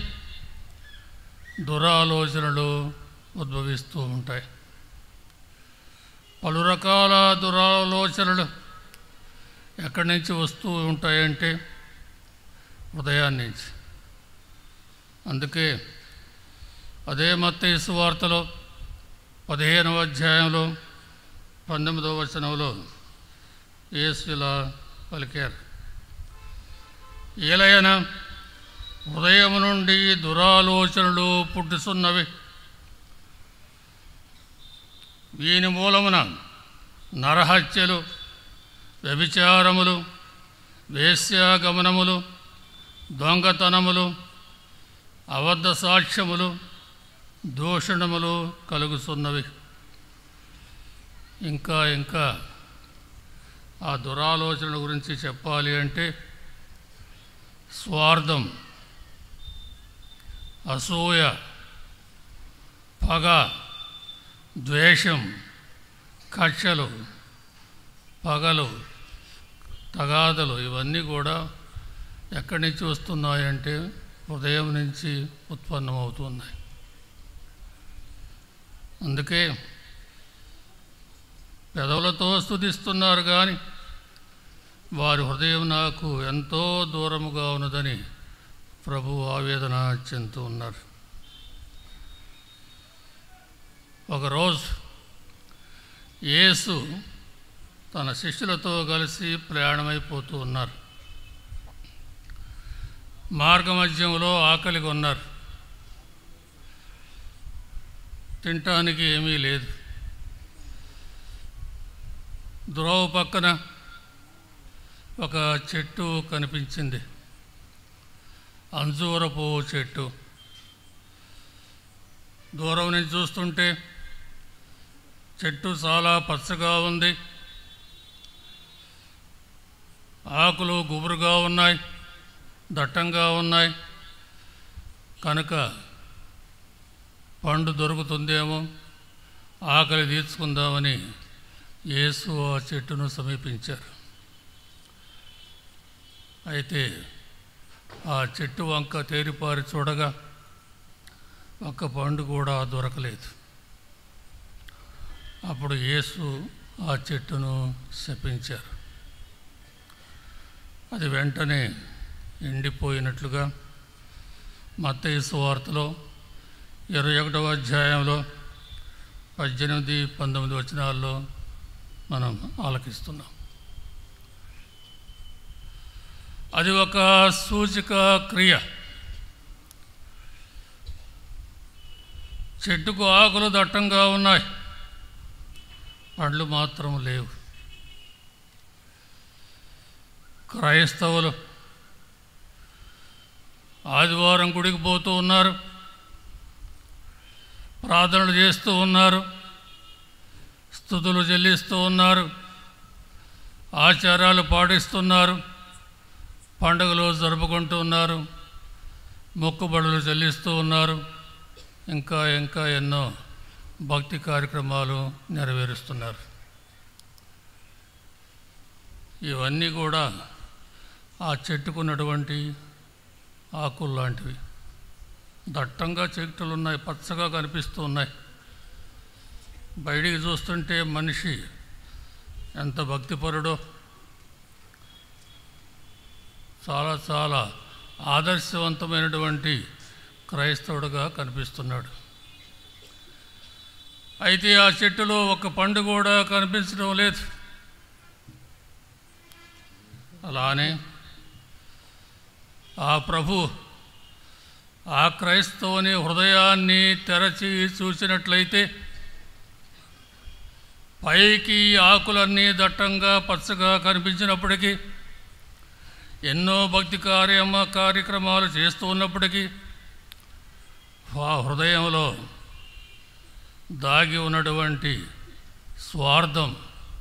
దురాలోచనలు ఉద్భవిస్తూ ఉంటాయి పలు రకాల దురాలోచనలు ఎక్కడి నుంచి వస్తూ ఉంటాయంటే హృదయాన్ని నుంచి అందుకే అదే మత్తయి సువార్తలో పదిహేనవ అధ్యాయంలో పంతొమ్మిదవ వచనంలో యేసు ఇలా పలికారు ఏలయన హృదయం నుండి దురాలోచనలు పుట్టుచున్నవి వీని మూలమున నరహత్యలు వ్యభిచారములు వేశ్యాగమనములు దొంగతనములు అబద్ధ సాక్ష్యములు దూషణములు కలుగుతున్నవి ఇంకా ఇంకా ఆ దురాలోచనల గురించి చెప్పాలి అంటే స్వార్థం అసూయ పగ ద్వేషం కక్షలు పగలు తగాదలు ఇవన్నీ కూడా ఎక్కడి నుంచి వస్తున్నాయంటే హృదయం నుంచి ఉత్పన్నమవుతున్నాయి అందుకే పెదవులతో స్తుతిస్తున్నారు కానీ వారి హృదయం నాకు ఎంతో దూరముగా ఉన్నదని ప్రభు ఆవేదన చెందుతూ ఉన్నారు ఒకరోజు యేసు తన శిష్యులతో కలిసి ప్రయాణమైపోతూ ఉన్నారు మార్గమధ్యంలో ఆకలిగా ఉన్నారు తినటానికి ఏమీ లేదు ద్రోవ పక్కన ఒక చెట్టు కనిపించింది అంజూరపు చెట్టు దూరం నుంచి చూస్తుంటే చెట్టు చాలా పచ్చగా ఉంది ఆకులు గుబురుగా ఉన్నాయి దట్టంగా ఉన్నాయి కనుక పండు దొరుకుతుందేమో ఆకలి తీర్చుకుందామని యేసు ఆ చెట్టును సమీపించారు అయితే ఆ చెట్టు వంక తేరిపారి చూడగా ఒక్క పండు కూడా దొరకలేదు అప్పుడు యేసు ఆ చెట్టును శపించారు అది వెంటనే ఎండిపోయినట్లుగా మత్తయి సువార్తలో ఇరవై ఒకటవ అధ్యాయంలో పద్దెనిమిది పంతొమ్మిది వచనాల్లో మనం ఆలకిస్తున్నాం అది ఒక సూచిక క్రియ చెట్టుకు ఆకులు దట్టంగా ఉన్నాయి పండ్లు మాత్రం లేవు క్రైస్తవులు ఆదివారం గుడికి పోతూ ఉన్నారు ప్రార్థనలు చేస్తూ ఉన్నారు స్థుతులు చెల్లిస్తూ ఉన్నారు ఆచారాలు పాటిస్తున్నారు పండుగలు జరుపుకుంటూ ఉన్నారు మొక్కుబడులు చెల్లిస్తూ ఉన్నారు ఇంకా ఇంకా ఎన్నో భక్తి కార్యక్రమాలు నెరవేరుస్తున్నారు ఇవన్నీ కూడా ఆ చెట్టుకున్నటువంటి ఆకులు లాంటివి దట్టంగా చెట్టులు ఉన్నాయి పచ్చగా కనిపిస్తూ ఉన్నాయి బయటికి చూస్తుంటే మనిషి ఎంత భక్తిపరుడో చాలా చాలా ఆదర్శవంతమైనటువంటి క్రైస్తవుడుగా కనిపిస్తున్నాడు అయితే ఆ చెట్టులో ఒక పండు కూడా కనిపించడం లేదు అలానే ఆ ప్రభు ఆ క్రైస్తవుని హృదయాన్ని తెరచి చూసినట్లయితే పైకి ఆకులన్నీ దట్టంగా పచ్చగా కనిపించినప్పటికీ ఎన్నో భక్తి కార్యమ కార్యక్రమాలు చేస్తూ ఉన్నప్పటికీ ఆ హృదయంలో దాగి ఉన్నటువంటి స్వార్థం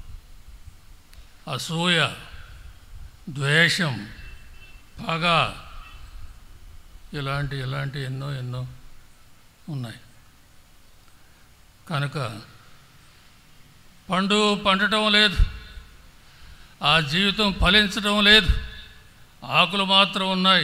అసూయ ద్వేషం పగ ఇలాంటి ఇలాంటి ఎన్నో ఎన్నో ఉన్నాయి కనుక పండు పండటం లేదు ఆ జీవితం ఫలించడం లేదు ఆకులు మాత్రం ఉన్నాయి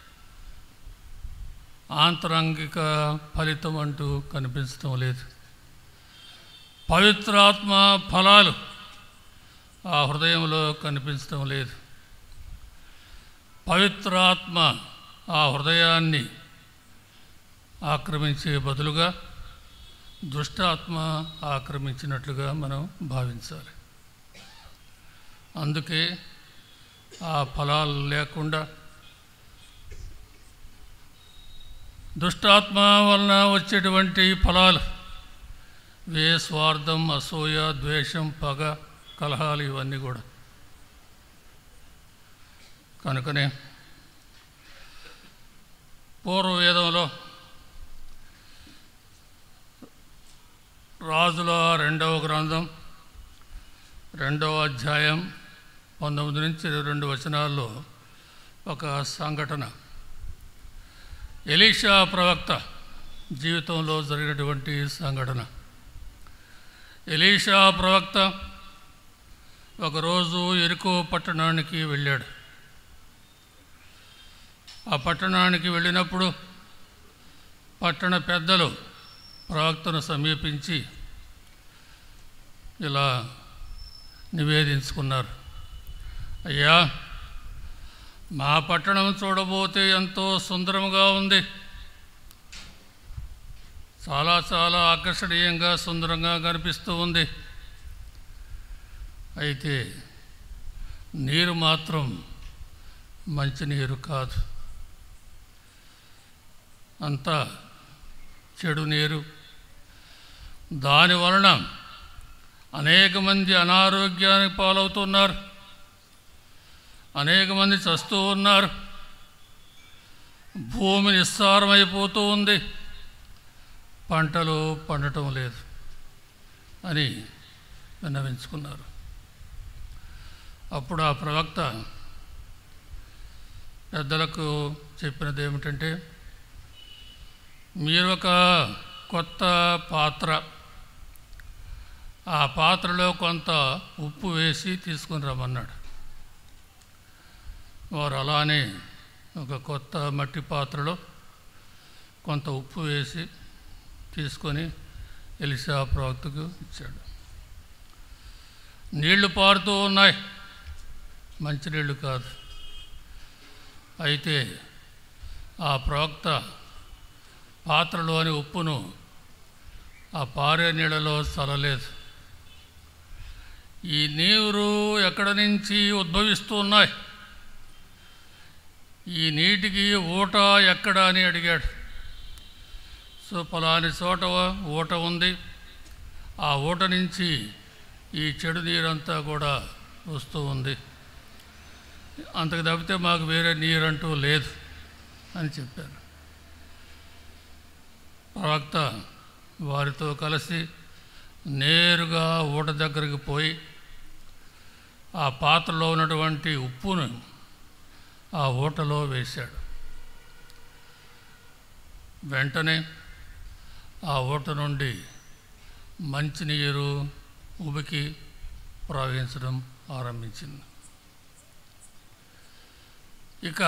ఆంతరంగిక ఫలితం అంటూ కనిపించడం లేదు పవిత్రాత్మ ఫలాలు ఆ హృదయంలో కనిపించడం లేదు పవిత్రాత్మ ఆ హృదయాన్ని ఆక్రమించే బదులుగా దుష్టాత్మ ఆక్రమించినట్లుగా మనం భావించాలి అందుకే ఆ ఫలాలు లేకుండా దుష్టాత్మ వలన వచ్చేటువంటి ఫలాలు వే స్వార్థం అసూయ ద్వేషం పగ కలహాలు ఇవన్నీ కూడా కనుకనే పూర్వవేదంలో రాజుల రెండవ గ్రంథం రెండవ అధ్యాయం పంతొమ్మిది నుంచి ఇరవై రెండు వచనాల్లో ఒక సంఘటన ఎలీషా ప్రవక్త జీవితంలో జరిగినటువంటి సంఘటన ఎలీషా ప్రవక్త ఒకరోజు ఎరుకో పట్టణానికి వెళ్ళాడు ఆ పట్టణానికి వెళ్ళినప్పుడు పట్టణ పెద్దలు ప్రవక్తను సమీపించి ఇలా నివేదించుకున్నారు అయ్యా మా పట్టణం చూడబోతే ఎంతో సుందరంగా ఉంది చాలా చాలా ఆకర్షణీయంగా సుందరంగా కనిపిస్తూ ఉంది అయితే నీరు మాత్రం మంచినీరు కాదు అంతా చెడు నీరు దాని వలన అనేక మంది అనారోగ్యానికి పాలవుతున్నారు అనేక మంది చస్తూ ఉన్నారు భూమి నిస్సారమైపోతూ ఉంది పంటలు పండటం లేదు అని విన్నవించుకున్నారు అప్పుడు ఆ ప్రవక్త పెద్దలకు చెప్పినది ఏమిటంటే మీరు ఒక కొత్త పాత్ర ఆ పాత్రలో కొంత ఉప్పు వేసి తీసుకుని రమ్మన్నాడు వారు అలానే ఒక కొత్త మట్టి పాత్రలో కొంత ఉప్పు వేసి తీసుకొని ఎలిసా ప్రవక్తకు ఇచ్చాడు నీళ్లు పారుతూ ఉన్నాయి మంచినీళ్ళు కాదు అయితే ఆ ప్రవక్త పాత్రలోని ఉప్పును ఆ పారే నీళ్ళలో చల్లలేదు ఈ నీరు ఎక్కడి నుంచి ఉద్భవిస్తూ ఉన్నాయి ఈ నీటికి ఊట ఎక్కడ అని అడిగాడు సో ఫలాని చోట ఊట ఉంది ఆ ఊట నుంచి ఈ చెడు నీరంతా కూడా వస్తూ ఉంది అంతకు తప్పితే మాకు వేరే నీరంటూ లేదు అని చెప్పారు ప్రవక్త వారితో కలిసి నేరుగా ఊట దగ్గరికి పోయి ఆ పాత్రలో ఉన్నటువంటి ఉప్పును ఆ ఊటలో వేశాడు వెంటనే ఆ ఊట నుండి మంచినీరు ఉబికి ప్రవహించడం ఆరంభించింది ఇక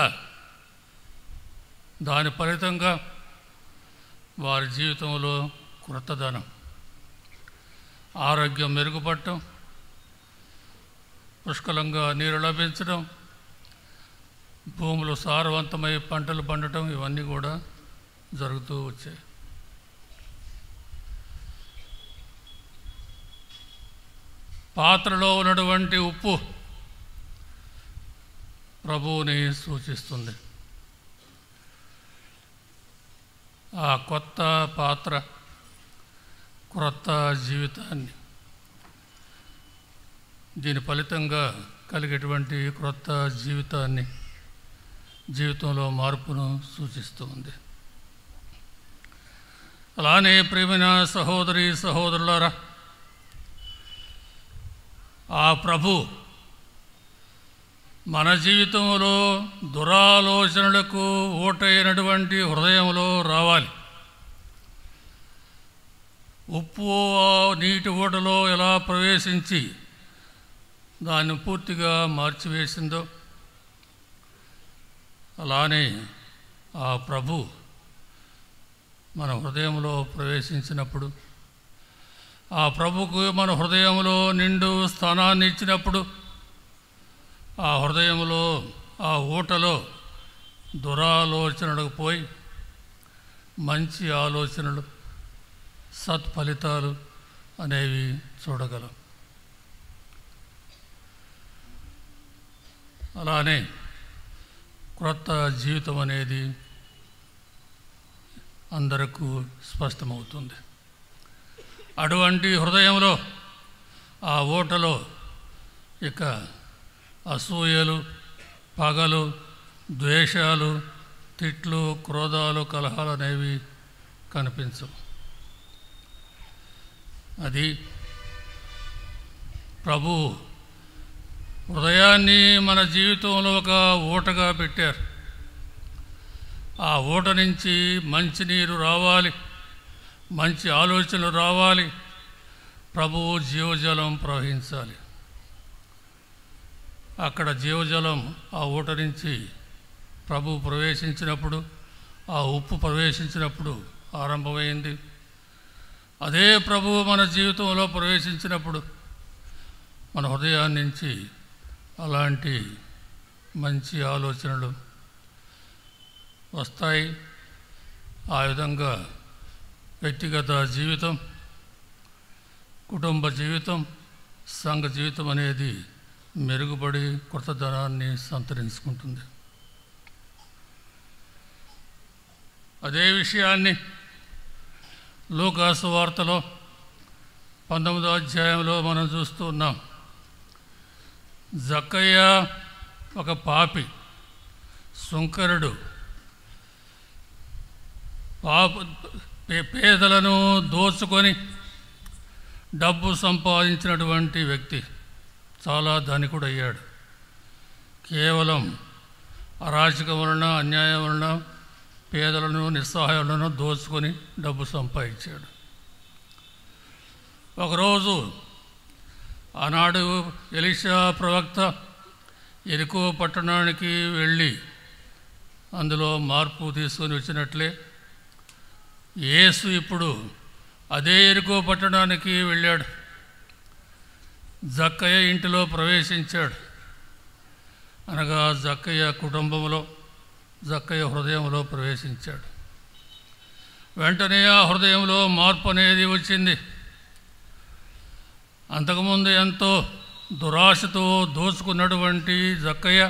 దాని ఫలితంగా వారి జీవితంలో కృతధనం ఆరోగ్యం మెరుగుపడటం పుష్కలంగా నీరు లభించడం భూములు సారవంతమై పంటలు పండటం ఇవన్నీ కూడా జరుగుతూ వచ్చాయి పాత్రలో ఉన్నటువంటి ఉప్పు ప్రభువుని సూచిస్తుంది ఆ కొత్త పాత్ర క్రొత్త జీవితాన్ని దీని ఫలితంగా కలిగేటువంటి క్రొత్త జీవితాన్ని జీవితంలో మార్పును సూచిస్తూ ఉంది అలానే ప్రేమైన సహోదరి సహోదరులారా ఆ ప్రభు మన జీవితంలో దురాలోచనలకు ఓటైనటువంటి హృదయంలో రావాలి ఉప్పు ఆ నీటి ఓటలో ఎలా ప్రవేశించి దాన్ని పూర్తిగా మార్చివేసిందో అలానే ఆ ప్రభు మన హృదయంలో ప్రవేశించినప్పుడు ఆ ప్రభుకు మన హృదయంలో నిండు స్థానాన్ని ఇచ్చినప్పుడు ఆ హృదయంలో ఆ ఊటలో దురాలోచనలకు పోయి మంచి ఆలోచనలు సత్ఫలితాలు అనేవి చూడగలం అలానే క్రొత్త జీవితం అనేది అందరకు స్పష్టమవుతుంది అటువంటి హృదయంలో ఆ ఓటలో ఇక అసూయలు పగలు ద్వేషాలు తిట్లు క్రోధాలు కలహాలు అనేవి కనిపించవు అది ప్రభు హృదయాన్ని మన జీవితంలో ఒక ఊటగా పెట్టారు ఆ ఊట నుంచి మంచినీరు రావాలి మంచి ఆలోచనలు రావాలి ప్రభువు జీవజలం ప్రవహించాలి అక్కడ జీవజలం ఆ ఊట నుంచి ప్రభు ప్రవేశించినప్పుడు ఆ ఉప్పు ప్రవేశించినప్పుడు ఆరంభమైంది అదే ప్రభువు మన జీవితంలో ప్రవేశించినప్పుడు మన హృదయాన్ని నుంచి అలాంటి మంచి ఆలోచనలు వస్తాయి ఆ విధంగా వ్యక్తిగత జీవితం కుటుంబ జీవితం సంఘ జీవితం అనేది మెరుగుపడి కొత్తదనాన్ని సంతరించుకుంటుంది అదే విషయాన్ని లూకాసు వార్తలో పంతొమ్మిదో అధ్యాయంలో మనం చూస్తూ ఉన్నాం జక్కయ్య ఒక పాపి సుంకరుడు పాప పే- పేదలను దోచుకొని డబ్బు సంపాదించినటువంటి వ్యక్తి చాలా ధనికుడు అయ్యాడు కేవలం అరాచకం వలన అన్యాయం వలన పేదలను నిస్సహాయాలను దోచుకొని డబ్బు సంపాదించాడు ఒకరోజు ఆనాడు ఎలిషా ప్రవక్త ఎరుకో పట్టణానికి వెళ్ళి అందులో మార్పు తీసుకొని వచ్చినట్లే యేసు ఇప్పుడు అదే ఎరుకో పట్టణానికి వెళ్ళాడు జక్కయ్య ఇంటిలో ప్రవేశించాడు అనగా జక్కయ్య కుటుంబంలో జక్కయ్య హృదయంలో ప్రవేశించాడు వెంటనే ఆ హృదయంలో మార్పు అనేది వచ్చింది అంతకుముందు ఎంతో దురాశతో దోచుకున్నటువంటి జక్కయ్య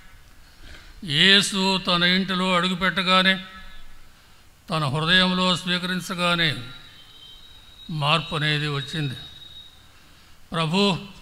యేసు తన ఇంటిలో అడుగుపెట్టగానే తన హృదయంలో స్వీకరించగానే మార్పు అనేది వచ్చింది ప్రభు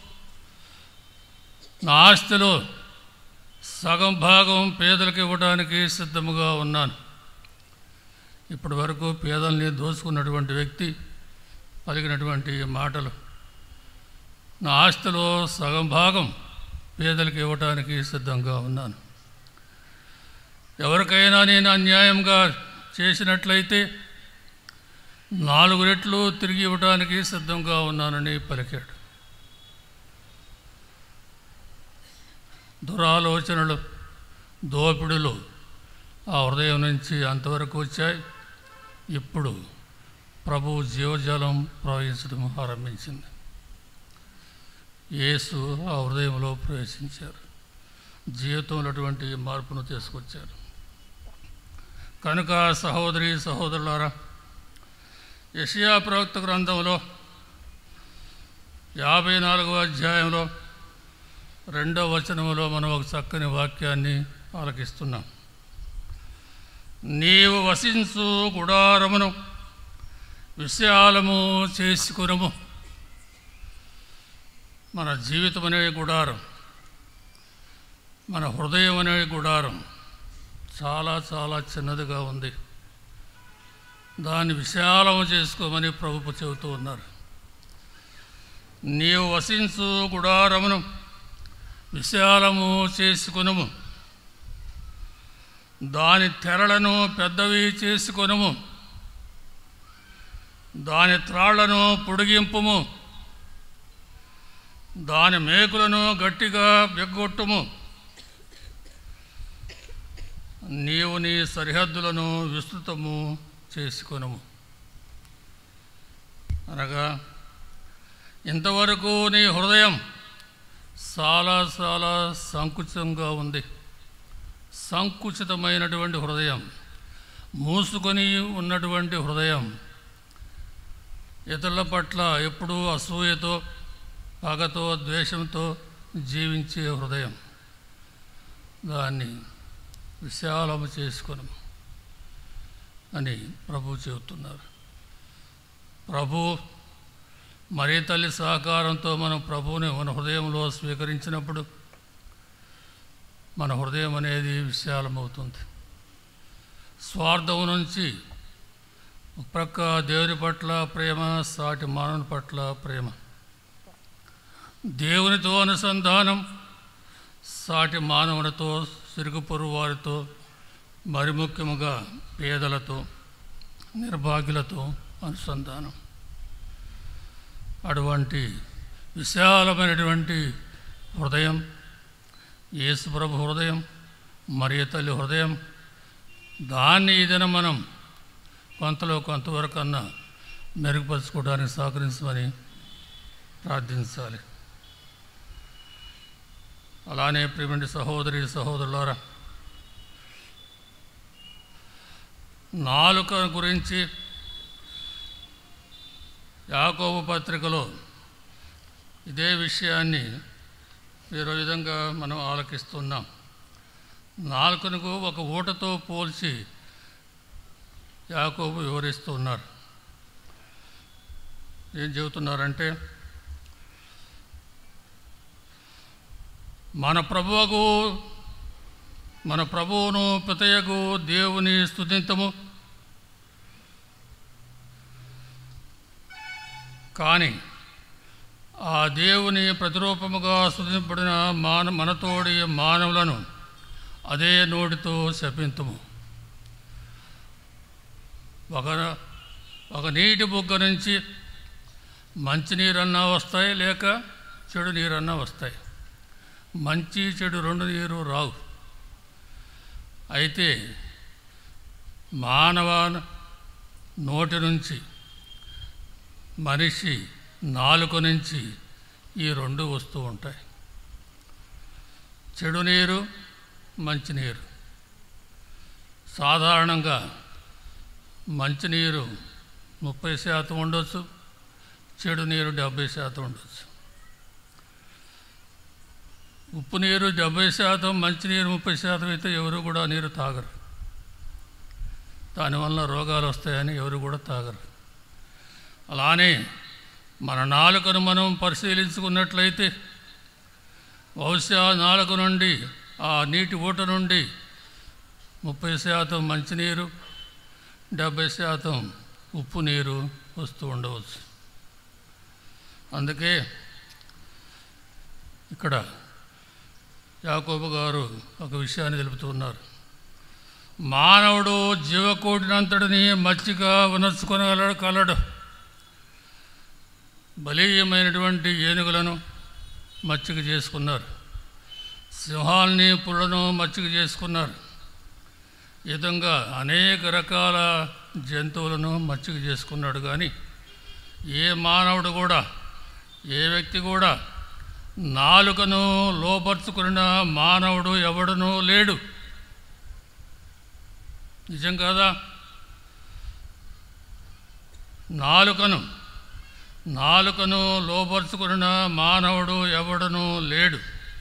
నా ఆస్తిలో సగం భాగం పేదలకు ఇవ్వడానికి సిద్ధముగా ఉన్నాను ఇప్పటి వరకు పేదల్ని దోచుకున్నటువంటి వ్యక్తి పలికినటువంటి మాటలు నా ఆస్తిలో సగం భాగం పేదలకు ఇవ్వటానికి సిద్ధంగా ఉన్నాను ఎవరికైనా నేను అన్యాయంగా చేసినట్లయితే నాలుగు రెట్లు తిరిగి ఇవ్వడానికి సిద్ధంగా ఉన్నానని పలికాడు దురాలోచనలు దోపిడులు ఆ హృదయం నుంచి అంతవరకు వచ్చాయి ఇప్పుడు ప్రభువు జీవజలం ప్రవహించడం ఆరంభించింది యేసు ఆ హృదయంలో ప్రవేశించారు జీవితంలో అటువంటి మార్పును తీసుకొచ్చారు కనుక సహోదరి సహోదరులారా యషియా ప్రవక్త గ్రంథంలో యాభై నాలుగవ అధ్యాయంలో రెండవ వచనంలో మనం ఒక చక్కని వాక్యాన్ని ఆలకిస్తున్నాం నీవు వసించు గుడారమును విశాలము చేసుకునము మన జీవితం అనే గుడారం మన హృదయం అనే గుడారం చాలా చాలా చిన్నదిగా ఉంది దాన్ని విశాలము చేసుకోమని ప్రభు చెబుతూ ఉన్నారు నీవు వసించు గుడారమును విశాలము చేసుకొనుము దాని తెరలను పెద్దవి చేసుకొనుము దాని త్రాళ్లను పొడిగింపుము దాని మేకులను గట్టిగా బెగ్గొట్టుము నీవు నీ సరిహద్దులను విస్తృతము చేసుకొనుము అనగా ఇంతవరకు నీ హృదయం చాలా చాలా సంకుచితంగా ఉంది సంకుచితమైనటువంటి హృదయం మూసుకొని ఉన్నటువంటి హృదయం ఇతరుల పట్ల ఎప్పుడూ అసూయతో పగతో ద్వేషంతో జీవించే హృదయం దాన్ని విశాలము చేసుకొని అని ప్రభు చెబుతున్నారు ప్రభు మరీ తల్లి సహకారంతో మనం ప్రభువుని మన హృదయంలో స్వీకరించినప్పుడు మన హృదయం అనేది విశాలమవుతుంది స్వార్థం నుంచి ఒక ప్రక్క దేవుని పట్ల ప్రేమ సాటి మానవుని పట్ల ప్రేమ దేవునితో అనుసంధానం సాటి మానవునితో సిరుగుపొరు వారితో మరి ముఖ్యముగా పేదలతో నిర్భాగ్యులతో అనుసంధానం అటువంటి విశాలమైనటువంటి హృదయం యేసుప్రభు హృదయం మరియ తల్లి హృదయం దాన్ని ఏదైనా మనం కొంతలో కొంతవరకు అన్నా మెరుగుపరుచుకోవడానికి సహకరించమని ప్రార్థించాలి అలానే ప్రియమండి సహోదరి సహోదరులారా నాలుక గురించి యాకోబు పత్రికలో ఇదే విషయాన్ని వేరే విధంగా మనం ఆలకిస్తున్నాం నాలుకనుకు ఒక ఊటతో పోల్చి యాకోబు వివరిస్తూ ఉన్నారు ఏం చెబుతున్నారంటే మన ప్రభువుకు మన ప్రభువును పితయకు దేవుని స్తుతింతము కానీ ఆ దేవుని ప్రతిరూపముగా స్తుతింపడిన మాన మనతోడి మానవులను అదే నోటితో శపింతుము ఒక ఒక నీటి బుగ్గ నుంచి మంచి నీరన్నా వస్తాయి లేక చెడు నీరన్నా వస్తాయి మంచి చెడు రెండు నీరు రావు అయితే మానవ నోటి నుంచి మనిషి నాలుక నుంచి ఈ రెండు వస్తూ ఉంటాయి చెడు నీరు మంచినీరు సాధారణంగా మంచినీరు ముప్పై శాతం ఉండొచ్చు చెడు నీరు డెబ్భై శాతం ఉండొచ్చు ఉప్పు నీరు డెబ్భై శాతం మంచినీరు ముప్పై శాతం అయితే ఎవరు కూడా నీరు తాగరు దానివల్ల రోగాలు వస్తాయని ఎవరు కూడా తాగరు అలానే మన నాలుకను మనం పరిశీలించుకున్నట్లయితే బహుశా నాలుక నుండి ఆ నీటి ఊట నుండి ముప్పై శాతం మంచినీరు డెబ్భై శాతం ఉప్పు నీరు వస్తూ ఉండవచ్చు అందుకే ఇక్కడ యాకోబు గారు ఒక విషయాన్ని తెలుపుతున్నారు మానవుడు జీవకోటినంతటిని మచ్చిగా ఉనర్చుకొనగలడు కలడు బలీయమైనటువంటి ఏనుగులను మచ్చిక చేసుకున్నారు సింహాల్ని పుల్లను మచ్చిక చేసుకున్నారు ఈ విధంగా అనేక రకాల జంతువులను మచ్చిక చేసుకున్నాడు కానీ ఏ మానవుడు కూడా ఏ వ్యక్తి కూడా నాలుకను లోపరుచుకున్న మానవుడు ఎవడునూ లేడు నిజం కాదా నాలుకను నాలుకను లోపరుచుకున్న మానవుడు ఎవడునూ లేడు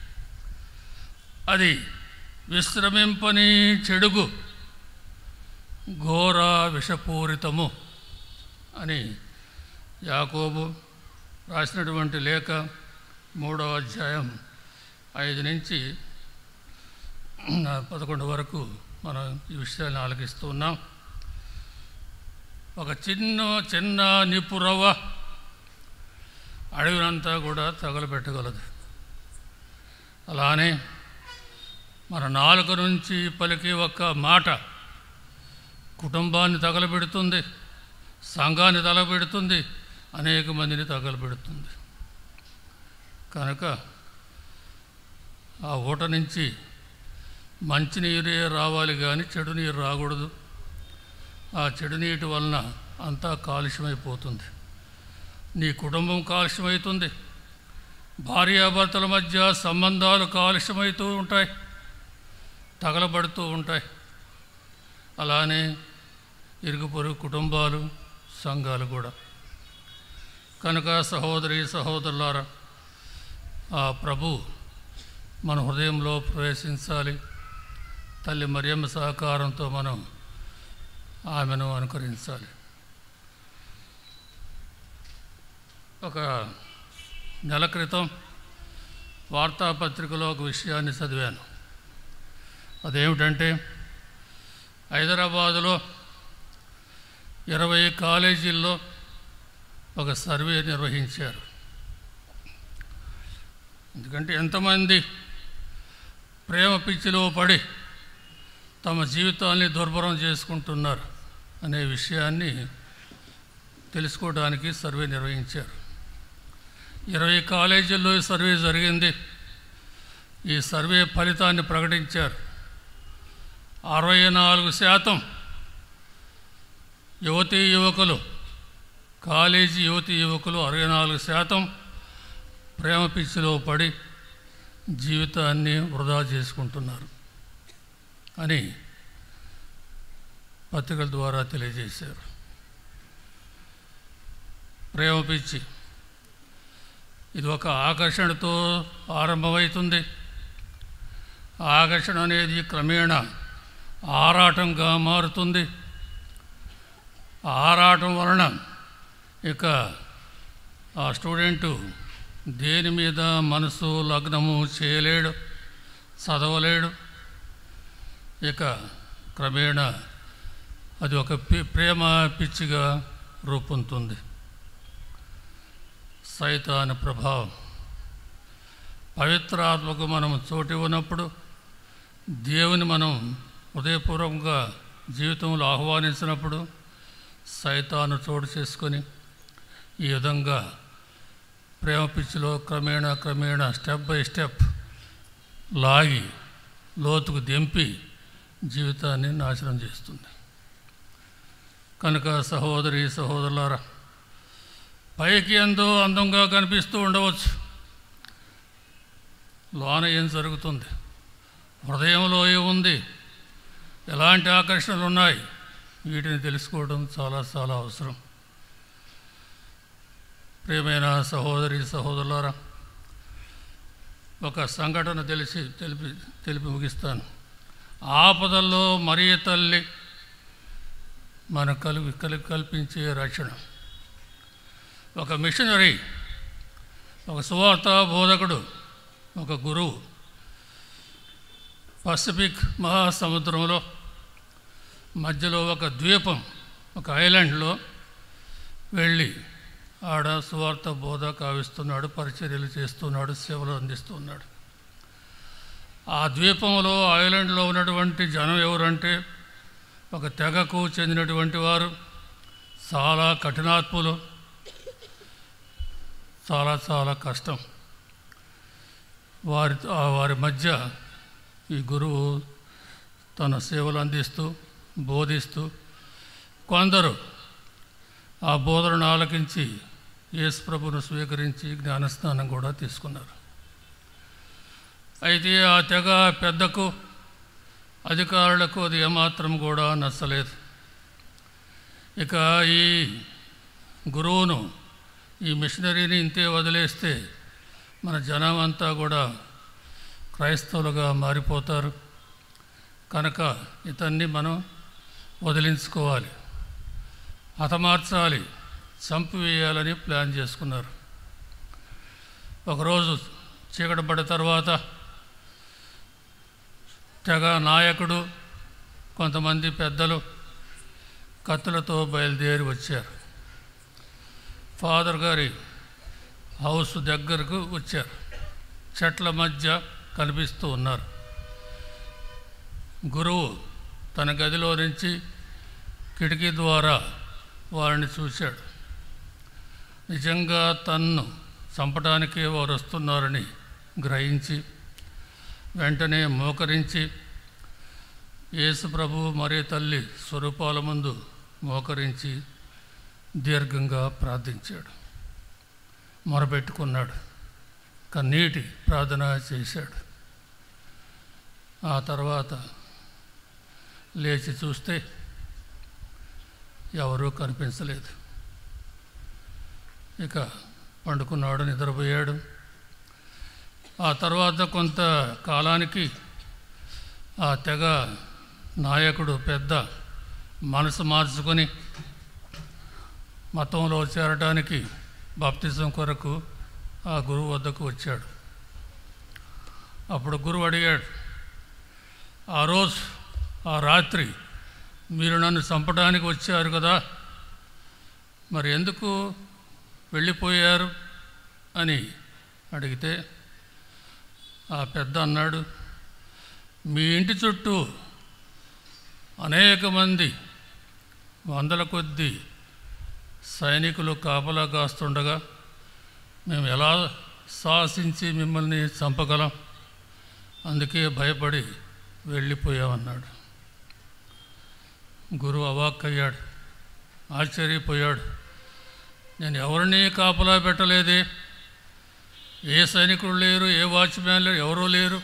అది విశ్రమింపని చెడుగు ఘోర విషపూరితము అని యాకోబు రాసినటువంటి లేఖ మూడవ అధ్యాయం ఐదు నుంచి పదకొండు వరకు మనం ఈ విషయాన్ని ఆలకిస్తూ ఉన్నాం ఒక చిన్న చిన్న నిప్పు రవ్వ అడవినంతా కూడా తగలబెట్టగలదు అలానే మన నాలుక నుంచి పలికే ఒక్క మాట కుటుంబాన్ని తగలబెడుతుంది సంఘాన్ని తగలబెడుతుంది అనేక మందిని తగలబెడుతుంది కనుక ఆ ఊట నుంచి మంచి నీరే రావాలి కానీ చెడు నీరు రాకూడదు ఆ చెడు నీటి వలన అంతా కాలుష్యమైపోతుంది నీ కుటుంబం కాలుష్యమవుతుంది భార్యాభర్తల మధ్య సంబంధాలు కాలుష్యమవుతూ ఉంటాయి తగలబడుతూ ఉంటాయి అలానే ఇరుగు పొరుగు కుటుంబాలు సంఘాలు కూడా కనుక సహోదరి సహోదరులారా ఆ ప్రభు మన హృదయంలో ప్రవేశించాలి తల్లి మరియమ్మ సహకారంతో మనం ఆమెను అనుకరించాలి ఒక నెల క్రితం వార్తాపత్రికలో ఒక విషయాన్ని చదివాను అదేమిటంటే హైదరాబాదులో ఇరవై కాలేజీల్లో ఒక సర్వే నిర్వహించారు ఎందుకంటే ఎంతమంది ప్రేమ పిచ్చిలో పడి తమ జీవితాన్ని దుర్భరం చేసుకుంటున్నారు అనే విషయాన్ని తెలుసుకోవడానికి సర్వే నిర్వహించారు ఇరవై కాలేజీల్లో ఈ సర్వే జరిగింది ఈ సర్వే ఫలితాన్ని ప్రకటించారు అరవై నాలుగు శాతం యువతీ యువకులు కాలేజీ యువతీ యువకులు అరవై నాలుగు శాతం ప్రేమ పిచ్చిలో పడి జీవితాన్ని వృధా చేసుకుంటున్నారు అని పత్రికల ద్వారా తెలియజేశారు ప్రేమ పిచ్చి ఇది ఒక ఆకర్షణతో ఆరంభమవుతుంది ఆ ఆకర్షణ అనేది క్రమేణా ఆరాటంగా మారుతుంది ఆ ఆరాటం వలన ఇక ఆ స్టూడెంటు దేని మీద మనసు లగ్నము చేయలేడు చదవలేడు ఇక క్రమేణా అది ఒక పి- ప్రేమ పిచ్చిగా రూపొందుతుంది సైతాన ప్రభావం పవిత్రాత్మకు మనం చోటు ఇవ్వనప్పుడు దేవుని మనం హృదయపూర్వకంగా జీవితంలో ఆహ్వానించినప్పుడు సైతాను చోటు చేసుకొని ఈ విధంగా ప్రేమ పిచ్చిలో క్రమేణా క్రమేణా స్టెప్ బై స్టెప్ లాగి లోతుకు దింపి జీవితాన్ని నాశనం చేస్తుంది కనుక సహోదరి సహోదరులారా పైకి ఎంతో అందంగా కనిపిస్తూ ఉండవచ్చు లోన ఏం జరుగుతుంది హృదయంలో ఏముంది ఎలాంటి ఆకర్షణలు ఉన్నాయి వీటిని తెలుసుకోవడం చాలా చాలా అవసరం ప్రియమైన సహోదరి సహోదరులారా ఒక సంఘటన తెలిసి తెలిపి తెలిపి ముగిస్తాను ఆపదల్లో మరియ తల్లి మన కలిపి కలిపి కల్పించే రక్షణ ఒక మిషనరీ ఒక సువార్త బోధకుడు ఒక గురువు పసిఫిక్ మహాసముద్రంలో మధ్యలో ఒక ద్వీపం ఒక ఐలాండ్లో వెళ్ళి ఆడ సువార్త బోధ కావిస్తున్నాడు పరిచర్యలు చేస్తున్నాడు సేవలు అందిస్తున్నాడు ఆ ద్వీపంలో ఐలాండ్లో ఉన్నటువంటి జనం ఎవరంటే ఒక తెగకు చెందినటువంటి వారు చాలా కఠినాత్ములు చాలా చాలా కష్టం వారి ఆ వారి మధ్య ఈ గురువు తన సేవలు అందిస్తూ బోధిస్తూ కొందరు ఆ బోధనను ఆలకించి యేసు ప్రభును స్వీకరించి జ్ఞానస్నానం కూడా తీసుకున్నారు అయితే ఆ తెగ పెద్దకు అధికారులకు అది ఏమాత్రం కూడా నచ్చలేదు ఇక ఈ గురువును ఈ మిషనరీని ఇంతే వదిలేస్తే మన జనం అంతా కూడా క్రైస్తవులుగా మారిపోతారు కనుక ఇతన్ని మనం వదిలించుకోవాలి హతమార్చాలి చంపివేయాలని ప్లాన్ చేసుకున్నారు ఒకరోజు చీకటి పడ్డ తర్వాత తెగ నాయకుడు కొంతమంది పెద్దలు కత్తులతో బయలుదేరి వచ్చారు ఫాదర్ గారి హౌస్ దగ్గరకు వచ్చారు చెట్ల మధ్య కనిపిస్తూ ఉన్నారు గురువు తన గదిలో నుంచి కిటికీ ద్వారా వారిని చూశాడు నిజంగా తన్ను చంపడానికే వారు వస్తున్నారని గ్రహించి వెంటనే మోకరించి యేసు ప్రభు మరే తల్లి స్వరూపాల ముందు మోకరించి దీర్ఘంగా ప్రార్థించాడు మొరపెట్టుకున్నాడు కన్నీటి ప్రార్థన చేశాడు ఆ తర్వాత లేచి చూస్తే ఎవరూ కనిపించలేదు ఇక పండుకున్నాడు నిద్రపోయాడు ఆ తర్వాత కొంత కాలానికి ఆ తెగ నాయకుడు పెద్ద మనసు మార్చుకొని మతంలో చేరడానికి బాప్తిజం కొరకు ఆ గురువు వద్దకు వచ్చాడు అప్పుడు గురువు అడిగాడు ఆ రోజు ఆ రాత్రి మీరు నన్ను చంపడానికి వచ్చారు కదా మరి ఎందుకు వెళ్ళిపోయారు అని అడిగితే ఆ పెద్ద అన్నాడు మీ ఇంటి చుట్టూ అనేక మంది వందల కొద్దీ సైనికులు కాపలా కాస్తుండగా మేము ఎలా సాహసించి మిమ్మల్ని చంపగలం అందుకే భయపడి వెళ్ళిపోయామన్నాడు గురువు అవాక్కయ్యాడు ఆశ్చర్యపోయాడు నేను ఎవరిని కాపలా పెట్టలేదే ఏ సైనికులు లేరు ఏ వాచ్మ్యాన్ లేరు ఎవరూ లేరు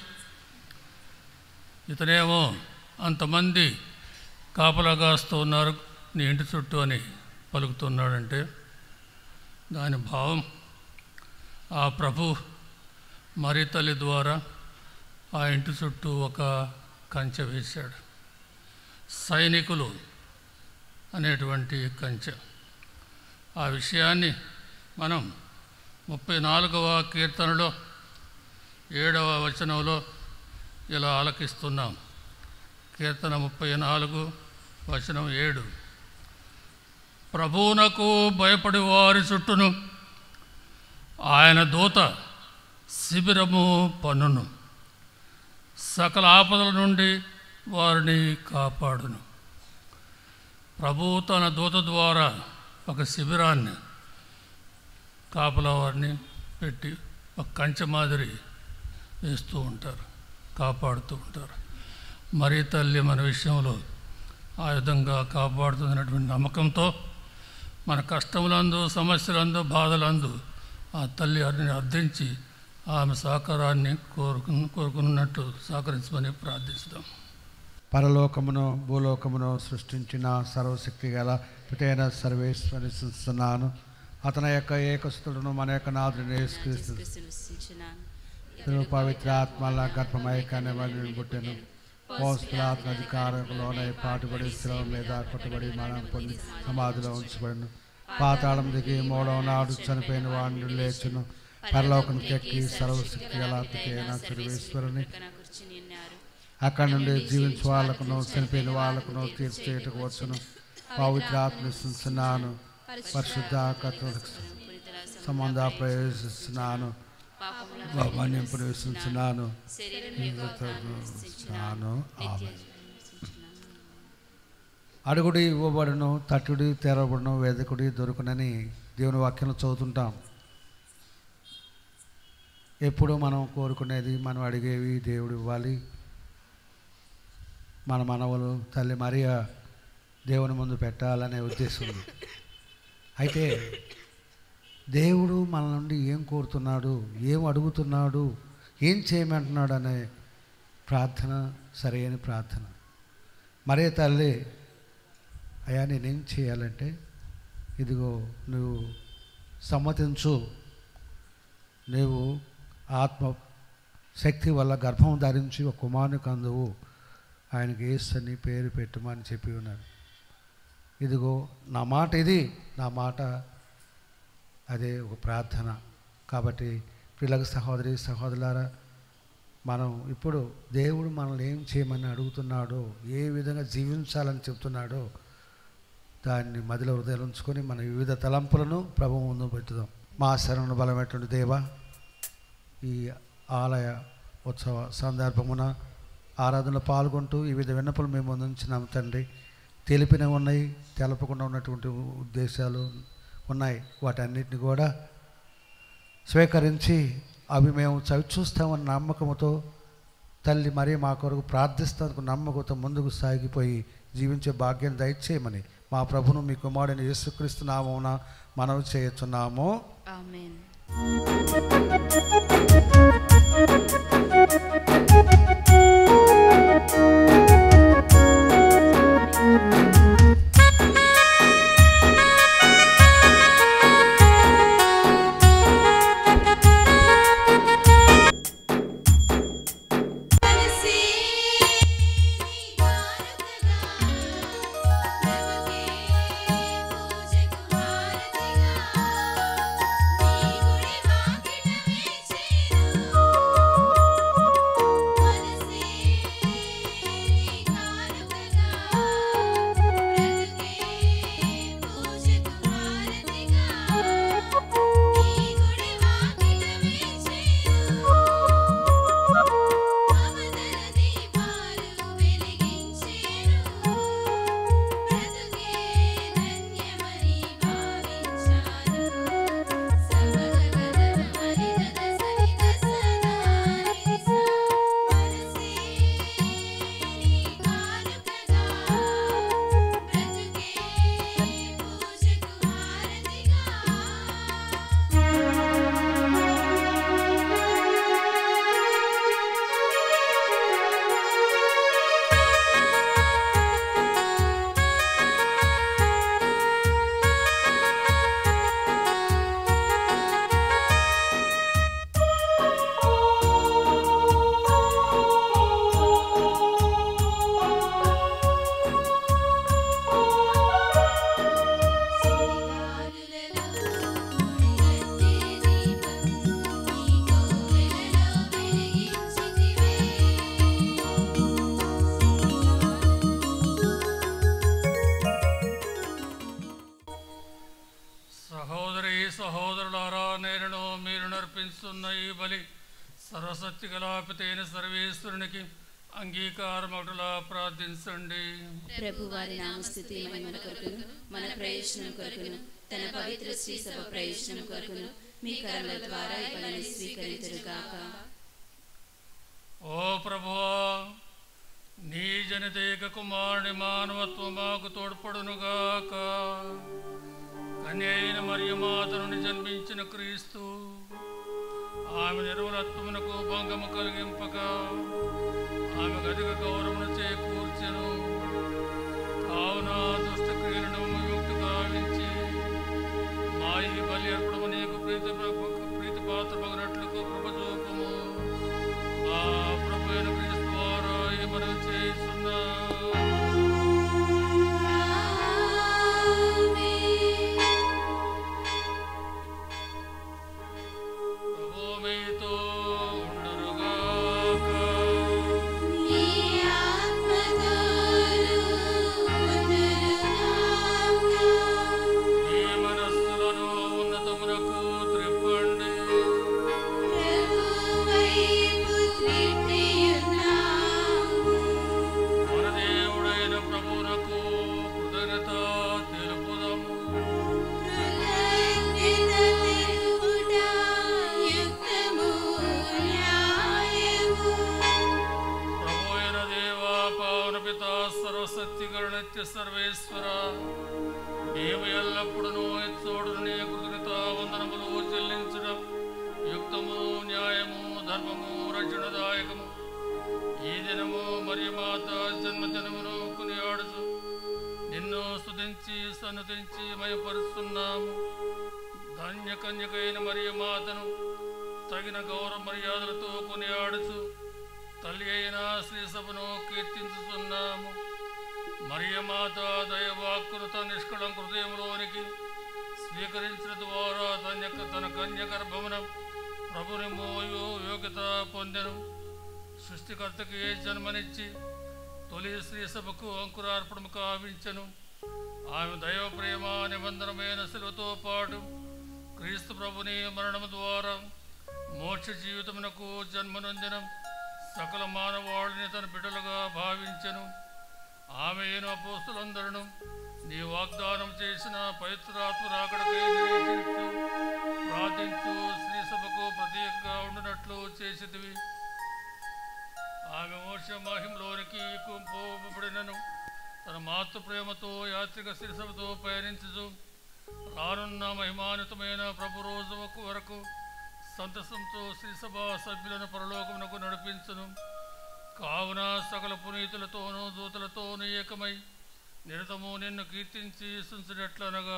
ఇతనేమో అంతమంది కాపలా కాస్తూ ఉన్నారు నీ ఇంటి చుట్టూ అని పలుకుతున్నాడంటే దాని భావం ఆ ప్రభు మరి తల్లి ద్వారా ఆ ఇంటి చుట్టూ ఒక కంచె వేశాడు సైనికులు అనేటువంటి కంచె ఆ విషయాన్ని మనం ముప్పై నాలుగవ కీర్తనలో ఏడవ వచనంలో ఇలా ఆలకిస్తున్నాం కీర్తన ముప్పై నాలుగు వచనం ఏడు ప్రభువునకు భయపడి వారి చుట్టూను ఆయన దూత శిబిరము పన్నును సకల ఆపదల నుండి వారిని కాపాడును ప్రభువు తన దూత ద్వారా ఒక శిబిరాన్ని కాపలా వారిని పెట్టి ఒక కంచె మాదిరి వేస్తూ ఉంటారు కాపాడుతూ ఉంటారు మరీ తల్లి మన విషయంలో ఆ విధంగా కాపాడుతున్నటువంటి నమ్మకంతో మన కష్టములందు సమస్యలందు బాధలందు ఆ తల్లి వారిని అర్థించి ఆమె సహకారాన్ని కోరుకు కోరుకున్నట్టు సహకరించమని ప్రార్థిస్తాం పరలోకమును భూలోకమును సృష్టించిన సర్వశక్తి గల పిటైన సర్వేశ్వరి చూస్తున్నాను అతని యొక్క ఏకస్తుడును మన యొక్క నాదుని యేసుక్రీస్తు తిరుగు పవిత్ర ఆత్మల గర్భమై కనబడి పుట్టెను పోస్పులాత్మ అధికారంలోనే పాటుపడి శ్రమ మీద కొట్టుబడి మనం పొంది సమాధిలో ఉంచబడిను పాతాళం దిగి మూడవ నాడు చనిపోయిన వాడిని లేచును పరలోకం ఎక్కి సర్వశక్తి గల పిటైన సర్వేశ్వరుని అక్కడి నుండి జీవించే వాళ్ళకును చనిపోయిన వాళ్ళకును తీర్పు చేయటకు వచ్చును పవిత్ర ఆత్మ విశ్వసిస్తున్నాను పరిశుద్ధ కథలకు సంబంధ ప్రవేశిస్తున్నాను మన్యంపుని విశ్వసిస్తున్నాను స్నాను ఆమె అడుగుడి ఇవ్వబడును తట్టుడి తెరవబడును వెదకుడి దొరుకునని దేవుని వాక్యం చదువుతుంటాం ఎప్పుడు మనం కోరుకునేది మనం అడిగేవి దేవుడు ఇవ్వాలి మన మనవలు తల్లి మరియ దేవుని ముందు పెట్టాలనే ఉద్దేశం ఉంది అయితే దేవుడు మన నుండి ఏం కోరుతున్నాడు ఏం అడుగుతున్నాడు ఏం చేయమంటున్నాడు అనే ప్రార్థన సరైన ప్రార్థన మరే తల్లి అయ్యా నేనేం చేయాలంటే ఇదిగో నువ్వు సమ్మతించు నీవు ఆత్మ శక్తి వల్ల గర్భం ధరించి ఒక కుమారునికి అందువు ఆయనకి యేసు అని పేరు పెట్టమని చెప్పి ఉన్నాడు ఇదిగో నా మాట ఇది నా మాట అదే ఒక ప్రార్థన కాబట్టి పిల్లల సహోదరి సహోదరులారా మనం ఇప్పుడు దేవుడు మనల్ని ఏం చేయమని అడుగుతున్నాడో ఏ విధంగా జీవించాలని చెప్తున్నాడో దాన్ని మదిలో హృదయాలు ఉంచుకొని మన వివిధ తలంపులను ప్రభు ముందు పెట్టుదాం మా శరణు బలమైనటువంటి దేవ ఈ ఆలయ ఉత్సవ సందర్భమున ఆరాధనలో పాల్గొంటూ వివిధ విన్నపలు మేము ముందుంచినాం తండ్రి తెలిపినవి ఉన్నాయి తెలపకుండా ఉన్నటువంటి ఉద్దేశాలు ఉన్నాయి వాటన్నిటిని కూడా స్వీకరించి అవి మేము చవి చూస్తామన్న నమ్మకంతో తల్లి మరి మా కొరకు ప్రార్థిస్తానికి నమ్మకంతో ముందుకు సాగిపోయి జీవించే భాగ్యం దయచేయమని మా ప్రభును మీ కుమారుని యేసుక్రీస్తు నామమున మనవి చేయొచ్చున్నాము ఆమెన్ మనసే కానుకగా ప్రభుకే పూజకు హారతిగా నీ గుడి వాకిట వేచేను మనసే కానుకగా ప్రభుకే పూజకు హారతిగా నీ గుడి వాకిట వేచేను అవతల దీపాలు వెలిగించేను బ్రతుకే ధన్యమని భావించాను సమగగన మరిదద సరిద సదాని మనసే నీ కానుకగా బ్రతుకే పూజకు సహోదరి సహోదరులారా నేను మీరు నర్పిస్తున్న ఈ బలి సర్వశక్తి కలాపితైన సర్వేశ్వరునికి అంగీకారమటులా ప్రార్థించండి ప్రభు వారి నామస్థితి మహిమల కొరకును మన ప్రయోజనం కొరకును తన పవిత్ర శ్రీ సభ ప్రయోజనం కొరకును మీ కరముల ద్వారా ఈ బలిని స్వీకరించరుగాక ఓ ప్రభువా నీ జనితేక కుమారుని మానవత్వం మాకు తోడ్పడునుగాక కన్య అయిన మరియు మాతనుని జన్మించిన క్రీస్తు ఆమె నిర్మలత్వమునకు భంగము కలిగింపక ఆమె గదిక గౌరవమును చేకూర్చెను కావున దుష్ట క్రియలను విముక్తి గావించి మా ఈ బలి అర్పణము నీకు ప్రీతి ప్రీతి పాత్రమగినట్లు కృప చూపము మా ప్రభు అయిన క్రీస్తు ద్వారా ఈ మనం చేస్తున్నా ప్రభు మీతో ఉండునుగాక. నీ ఆత్మతోను ఉండునుగాక. మీ మనస్సులను ఉన్నతమునకు త్రిప్పండి ప్రభు వైపు త్రిప్పియున్నాము. మన దేవుడైన ప్రభువునకు కృతజ్ఞత తెలుపుదాము కృతజ్ఞత తెలుపుట యుక్తము, న్యాయము. ప్రభు అయిన దేవా పావన పిత సర్వశక్తి గణత్య సర్వేశ్వర మేము ఎల్లప్పుడూ ఎచ్చోడు నీ కృతజ్ఞత వందనములు చెల్లించడం యుక్తము న్యాయము ధర్మము రక్షణదాయకము ఈ దినము మరియు మాత జన్మదినమును కొనియాడుచు నిన్ను స్తుతించి సన్నతించి మయపరుస్తున్నాము ధన్య కన్యకైన మరియు మాతను తగిన గౌరవ మర్యాదలతో కొనియాడుచు తల్లి అయిన శ్రీ సభను కీర్తించుతున్నాము మరియమాత దయవాక్కును తన నిష్కళం హృదయంలోనికి స్వీకరించిన ద్వారా తన యొక్క తన కన్య గర్భమున ప్రభుని మోయు యోగ్యత పొందెను సృష్టికర్తకి జన్మనిచ్చి తొలి శ్రీ సభకు అంకురార్పణము కావించను ఆమె దైవ ప్రేమ నిబంధనమైన శిలువతో పాటు క్రీస్తు ప్రభుని మరణము ద్వారా మోక్ష జీవితమునకు జన్మనొందిన సకల మానవాళిని తన బిడ్డలుగా భావించెను ఆమెను అపోస్తులందరూ నీ వాగ్దానం చేసిన పవిత్రాత్మ రాకడకై నిరీక్షించు ప్రార్థించు శ్రీ సభకు ప్రత్యేకంగా ఉండినట్లు చేసిదివి ఆమె మోక్ష మహిమలోనికి పోబడినను తన మాతృ ప్రేమతో యాత్రిక శిరసభతో పయనించు రానున్న మహిమానితమైన ప్రభు రోజు వరకు సంతసంతో శ్రీసభ సభ్యులను పరలోకమునకు నడిపించును కావున సకల పునీతులతోనూ దూతలతోనూ ఏకమై నిరతము నిన్ను కీర్తించి సుంచినట్లనగా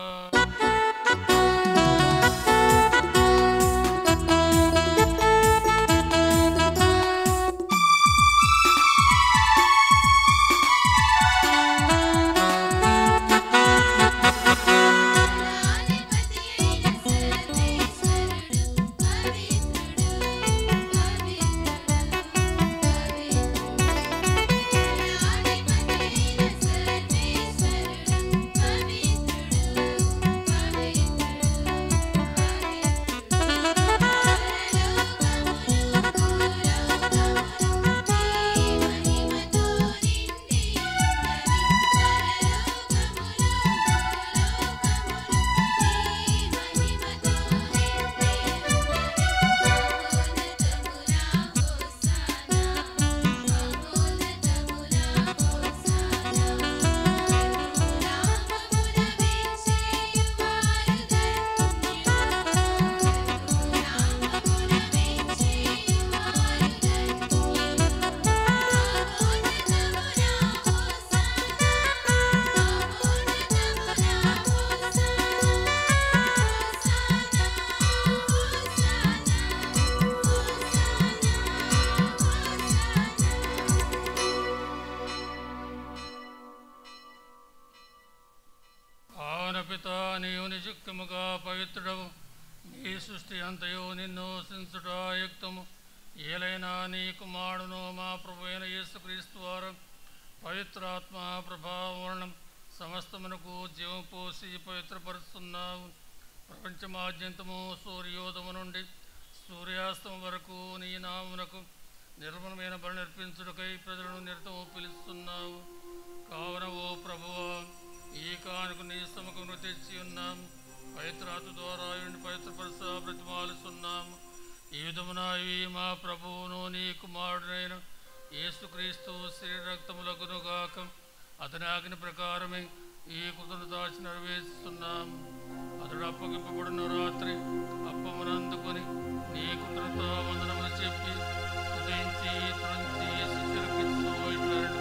ఆన పిత నీవు నిజుక్తముగా పవిత్రుడవు నీ సృష్టి అంతయు నిన్ను సించుట యుక్తము ఏలైనా నీ కుమారుడును మా ప్రభు అయిన యేసుక్రీస్తు వారు పవిత్రాత్మ ప్రభావం సమస్తమునకు జీవం పోసి పవిత్రపరుస్తున్నావు ప్రపంచమాద్యంతము సూర్యోదము నుండి సూర్యాస్తం వరకు నీ నామునకు నిర్మలమైన బలి నిర్పించుటకై ప్రజలను నిరతము పిలుస్తున్నావు కావున ఓ ప్రభువా ఈ కానుక నీ సముఖమును తెచ్చి ఉన్నాం పవిత్రాత్మ ద్వారా ఇవన్నీ పవిత్రపరచ బ్రతిమాలుస్తున్నాం ఈ విధమున ఇవి మా ప్రభువును నీ కుమారుడైన యేసుక్రీస్తు శరీర రక్తములకును గాక అతని ఆజ్ఞ ప్రకారమే ఈ కృతజ్ఞతాచి నెరవేరుస్తున్నాం అతడు అప్పగింపబడిన రాత్రి అప్పమునందుకొని నీ కృతజ్ఞత వందనములు చెప్పి స్తుతించి త్రుంచి శిష్యులకిస్తూ ఇట్లనెను.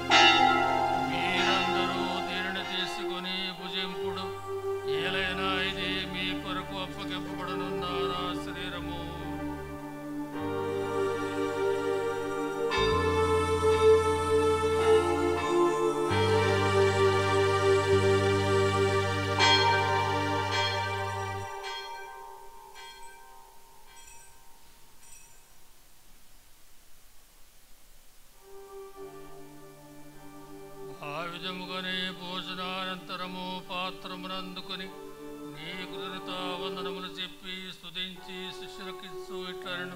మీరందరూ దీనిని తీసుకొని భుజింపుడు ఏలైనా ఇది మీ కొరకు అప్పగింపబడనున్న నా శరీరము ఆ విధముగానే భోజనానంతరము పాత్రమునందుకొని నీ కృతజ్ఞత వందనములు చెప్పి స్తుతించి శిష్యులకిస్తూ ఇట్లను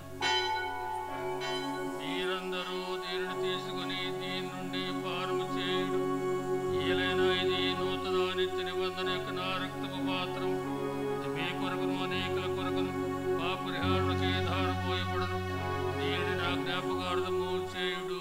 మీరందరూ దీనిని తీసుకొని దీని నుండి పానము చేయుడు ఏలైనా ఇది నూతన నిత్య నిబంధన యొక్క నా రక్తపు పాత్రం ఇది మీ కొరకును అనేకుల కొరకును మా పరిహారులకి ధారపోయబడును దీనిని నా జ్ఞాపకార్థము చేయుడు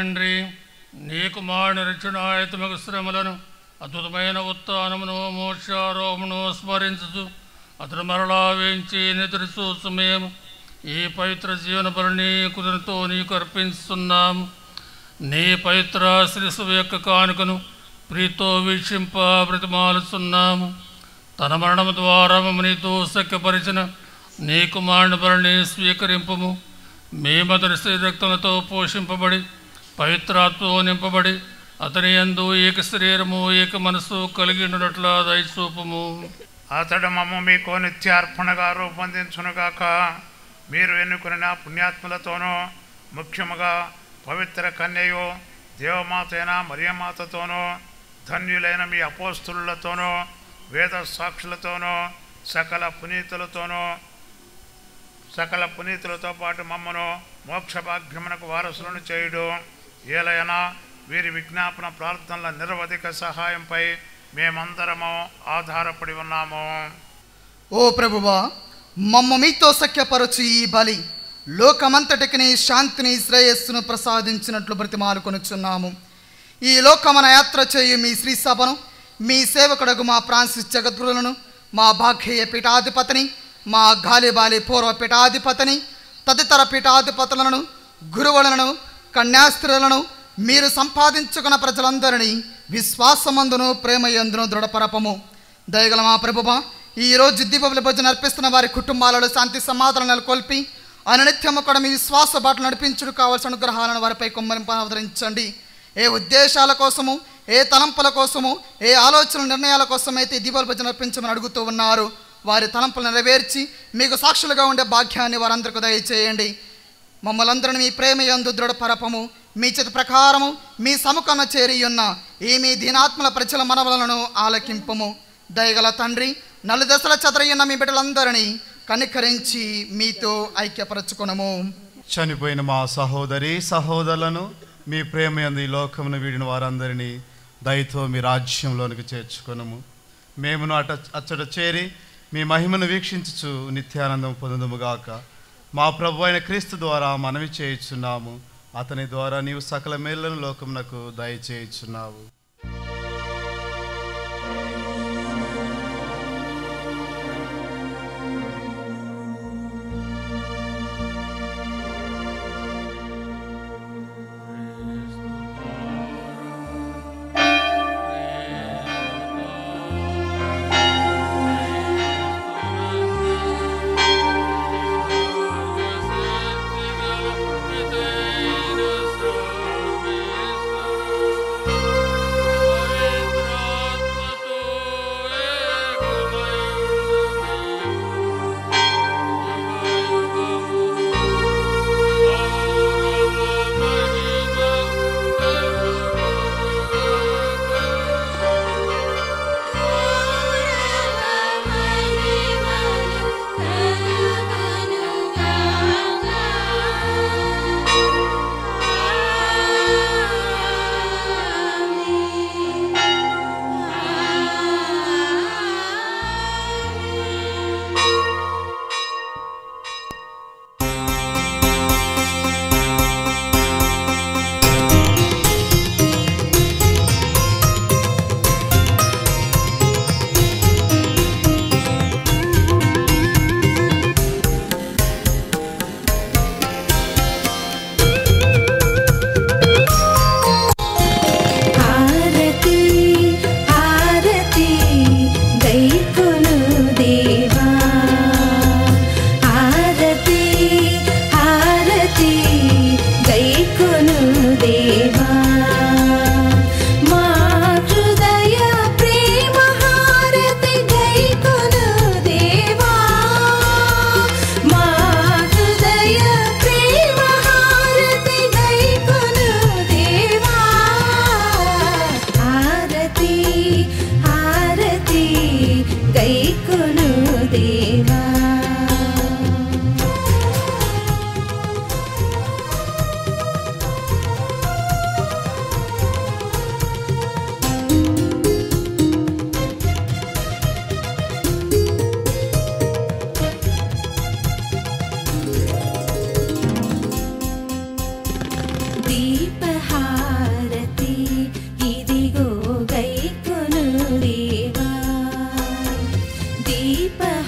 తండ్రి నీ కుమారుని రక్షణాయతమకు శ్రమలను అద్భుతమైన ఉత్థానమును మోక్షారోహమును స్మరించుచు అతడు మరలా వేయించి నిద్ర చూసు మేము ఈ పవిత్ర జీవన బలిని కుదురుతో నీకు అర్పిస్తున్నాము నీ పవిత్ర శిరసు యొక్క కానుకను ప్రీతో వీక్షింప బ్రతిమాలుతున్నాము తన మరణము ద్వారా మమ్మల్ని నీతో సఖ్యపరిచిన నీ కుమారుని బలిని స్వీకరింపము మేమతని శ్రీ రక్తములతో పోషింపబడి పవిత్రాత్మతో నింపబడి అతని యందు ఏక శరీరము ఏక మనసు కలిగి ఉన్నట్ల దయచూపము అతడు మమ్మ మీకు నిత్యార్పణగా రూపొందించునుగాక మీరు ఎన్నుకున్న పుణ్యాత్ములతోనూ ముఖ్యముగా పవిత్ర కన్యయు దేవమాతైన మరియమాతతోనూ ధన్యులైన మీ అపోస్తులతోనూ వేద సాక్షులతోనూ సకల పునీతులతోనూ సకల పునీతులతో పాటు మమ్మను మోక్ష భాగ్యమునకు వారసులను చేయుడు ఏలైనా వీరి విజ్ఞాపన ప్రార్థనల నిరవధిక సహాయంపై మేమందరము ఆధారపడి ఉన్నాము ఓ ప్రభువా మమ్మ మీతో సఖ్యపరచు ఈ బలి లోకమంతటికి శాంతిని శ్రేయస్సును ప్రసాదించినట్లు బ్రతిమాలు కొనుచున్నాము ఈ లోకమన యాత్ర చేయు మీ శ్రీ సభను మీ సేవకుడకు మా ఫ్రాన్సిస్ జగద్గురులను మా భాగ్యేయ పీఠాధిపతిని మా గాలిబాలి పూర్వ పీఠాధిపతిని తదితర పీఠాధిపతులను గురువులను కన్యాస్త్రులను మీరు సంపాదించుకున్న ప్రజలందరినీ విశ్వాసమందును ప్రేమయందును దృఢపరపము దయగల మా ప్రభువ ఈరోజు దీపముల భోజనం అర్పిస్తున్న వారి కుటుంబాలలో శాంతి సమాధానం నెలకొల్పి అనునిత్యము కూడా మీ విశ్వాస బాటలు నడిపించుడు కావాల్సిన అనుగ్రహాలను వారిపై కొమ్మరింప అవతరించండి ఏ ఉద్దేశాల కోసము ఏ తలంపుల కోసము ఏ ఆలోచన నిర్ణయాల కోసం అయితే ఈ దీపాల భోజనం అర్పించమని అడుగుతూ ఉన్నారు వారి తలంపులు నెరవేర్చి మీకు సాక్షులుగా ఉండే భాగ్యాన్ని వారందరికీ దయచేయండి మమ్మల్ని అందరిని మీ ప్రేమ యందు దృఢపరపము మీ చేతి ప్రకారము మీ సముఖన చేరి ఉన్న ఈ మీ దీనాత్మల ప్రజల మనవలను ఆలకింపము దయగల తండ్రి నలుదశల చెదరయ్యున్న మీ బిడ్డలందరినీ కనికరించి మీతో ఐక్యపరచుకునము చనిపోయిన మా సహోదరి సహోదరులను మీ ప్రేమ యందు ఈ లోకమును వీడిన వారందరినీ దయతో మీ రాజ్యంలోనికి చేర్చుకొనము మేమును అట అచ్చట చేరి మీ మహిమను వీక్షించుచు నిత్యానందం పొందుదుముగాక మా ప్రభు అయిన క్రీస్తు ద్వారా మనవి చేయుచున్నాము అతని ద్వారా నీవు సకల మేళ్లను లోకమునకు దయచేయుచున్నావు Thank you.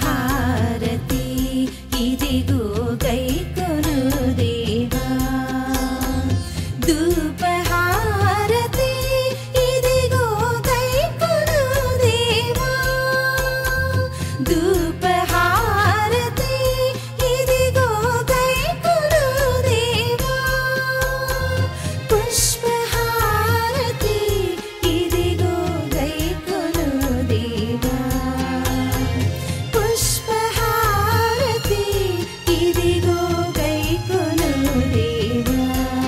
హారతి ఇదిగో గైకొను దేవా ధూపహారతి ఇదిగో గైకొను దేవా ధూపహారతి ఇదిగో గైకొను దేవా పుష్పహారతి ఇదిగో గైకొను దేవా పుష్పహారతి ఇదిగో గైకొను దేవా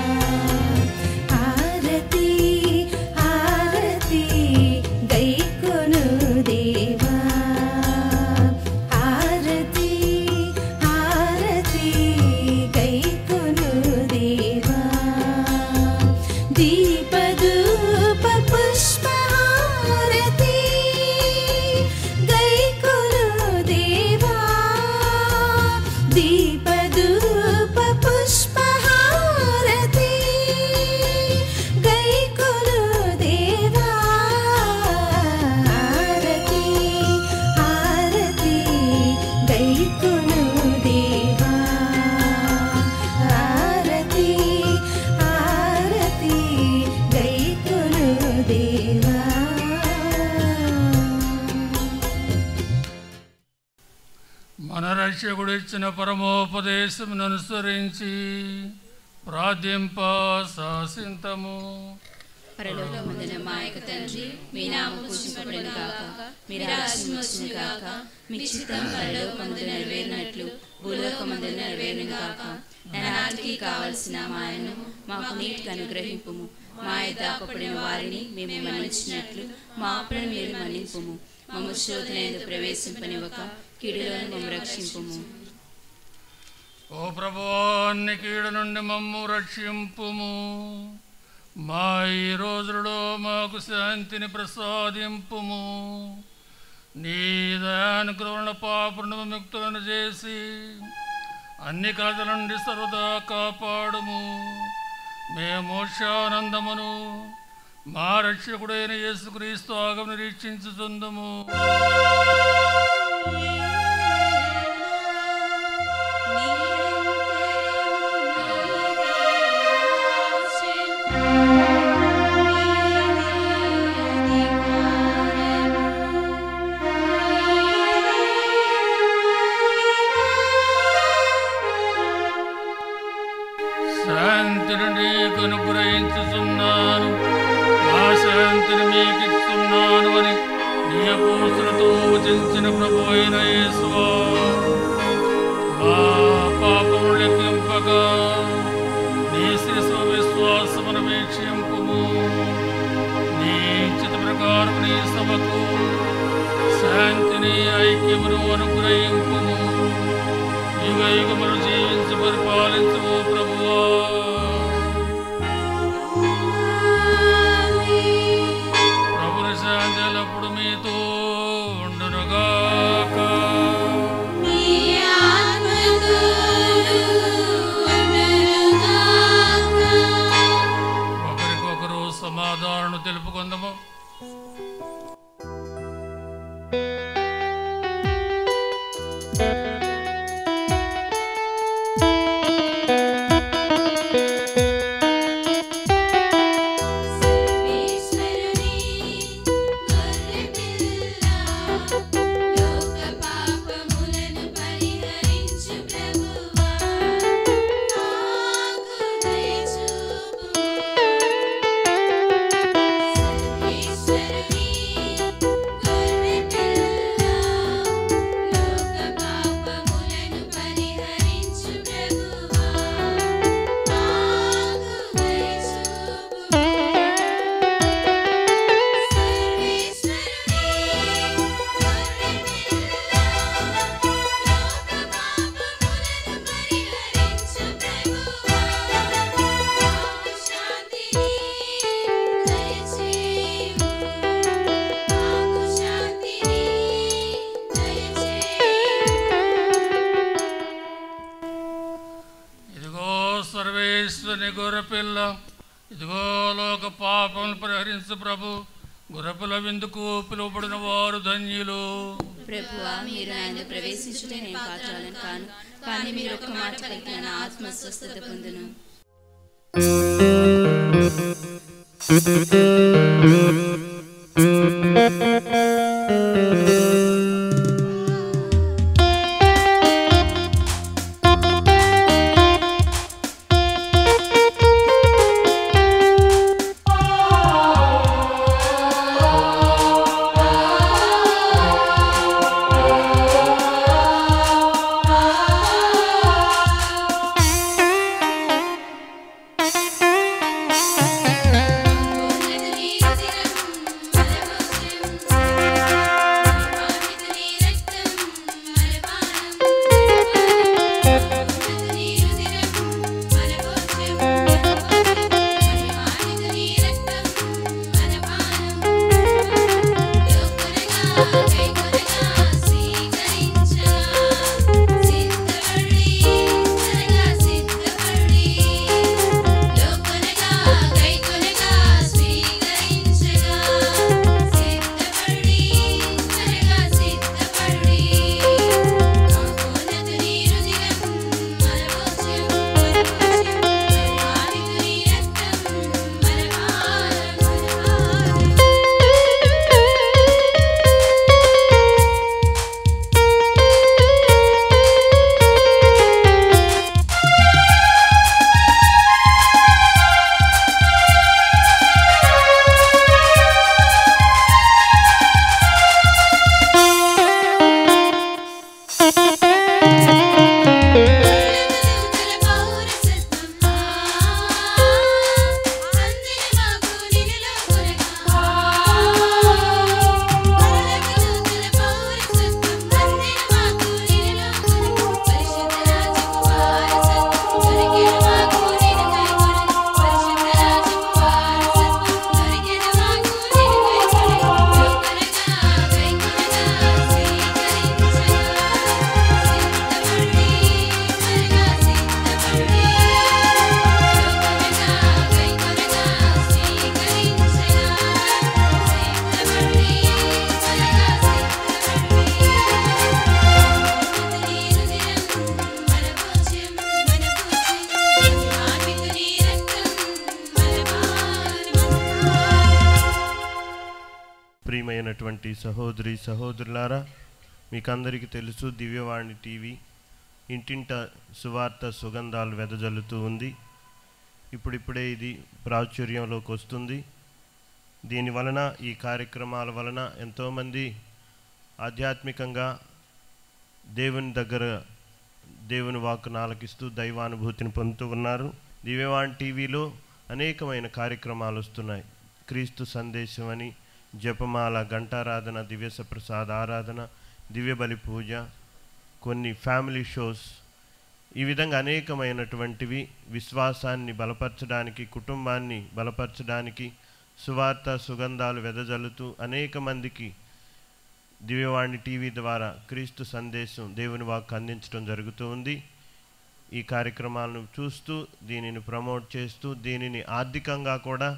హారతి హారతి గైకొను దేవా హారతి హారతి గైకొను దేవా దీపధూప పుష్పహారతి గైకొను దేవా దీపధూప పుష్పహారతి గైకొను దేవా హారతి హారతి గైకొను దేవా హారతి హారతి గైకొను దేవా మన రక్షకుడు ఇచ్చిన పరమోపదేశమును అనుసరించి ప్రార్థింప శాసింతము పరలోకమందున మా యొక్క తండ్రి మీ నామం పూజింపబడిన గాక మీ రాజ్యం వచ్చును గాక మీ చిత్తం పరలోకమందు నెరవేరినట్లు భూలోకమందు నెరవేరును గాక నాటికి కావలసిన మాయను మాకు నీటికి అనుగ్రహింపుము మా యొక్క అప్పబడిన వారిని మేము మన్నించినట్లు మా అప్పులను మీరు మన్నింపుము మమ్మ శోధన ప్రవేశింపనివ్వక కీడులను మమ్మ రక్షింపుము ఓ ప్రభువాన్ని కీడ నుండి మమ్ము రక్షింపుము మా ఈ రోజులలో మాకు శాంతిని ప్రసాదింపుము నీ దయానుగ్రహణ పాపులను ముక్తులను చేసి అన్ని కలతల నుండి సర్వదా కాపాడుము మేము మోక్షానందమును మా రక్షకుడైన యేసుక్రీస్తు ఆగం నిరీక్షించుతుందము శాంతిని నీకు అనుగ్రహించుతున్నాను నా శాంతిని మీకు ఇస్తున్నాను అని నీ అపోస్తులతో వచించిన ప్రభు అయిన యేసువా మా పాపము లెక్కింపగా నీ శిశు విశ్వాసమును వీక్షింపుము నీ చిత్త ప్రకారం నీ సభకు శాంతిని ఐక్యమును అనుగ్రహింపుము యుగ యుగములు జీవించి పరిపాలించము ప్రభువా ప్రభుని శాంతి ఎల్లప్పుడు మీతో ఉండునుగాక ఒకరికొకరు సమాధానం తెలుపుకుందాము ఇదిగో సర్వేశ్వరుని గొర్రెపిల్ల ఇదిగో లోక పాపములు పరిహరించు ప్రభు గొర్రెపిల్ల విందుకు పిలువబడిన వారు ధన్యులు ప్రభువా మీరు నాయందు ప్రవేశించుటే నేను పాత్రాలను కాను కానీ మీరు ఒక్క మాట పలికిన నా ఆత్మ స్వస్థత పొందును ప్రియమైనటువంటి సహోదరి సహోదరులారా మీకందరికీ తెలుసు దివ్యవాణి టీవీ ఇంటింట సువార్త సుగంధాలు వెదజల్లుతూ ఉంది ఇప్పుడిప్పుడే ఇది ప్రాచుర్యంలోకి వస్తుంది దీని వలన ఈ కార్యక్రమాల వలన ఎంతోమంది ఆధ్యాత్మికంగా దేవుని దగ్గర దేవుని వాక్కును ఆలకిస్తూ దైవానుభూతిని పొందుతూ ఉన్నారు దివ్యవాణి టీవీలో అనేకమైన కార్యక్రమాలు వస్తున్నాయి క్రీస్తు సందేశం అని జపమాల ఘంటారాధన దివ్యస ప్రసాద ఆరాధన దివ్య బలి పూజ కొన్ని ఫ్యామిలీ షోస్ ఈ విధంగా అనేకమైనటువంటివి విశ్వాసాన్ని బలపరచడానికి కుటుంబాన్ని బలపరచడానికి సువార్త సుగంధాలు వెదజల్లుతూ అనేక మందికి దివ్యవాణి టీవీ ద్వారా క్రీస్తు సందేశం దేవుని వాక్కు అందించడం జరుగుతూ ఉంది ఈ కార్యక్రమాలను చూస్తూ దీనిని ప్రమోట్ చేస్తూ దీనిని ఆర్థికంగా కూడా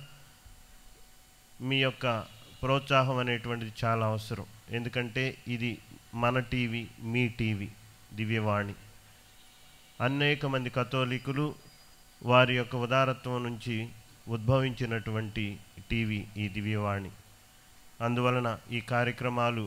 మీ యొక్క ప్రోత్సాహం అనేటువంటిది చాలా అవసరం ఎందుకంటే ఇది మన టీవీ మీ టీవీ దివ్యవాణి అనేక మంది కథోలికులు వారి యొక్క ఉదారత్వం నుంచి ఉద్భవించినటువంటి టీవీ ఈ దివ్యవాణి అందువలన ఈ కార్యక్రమాలు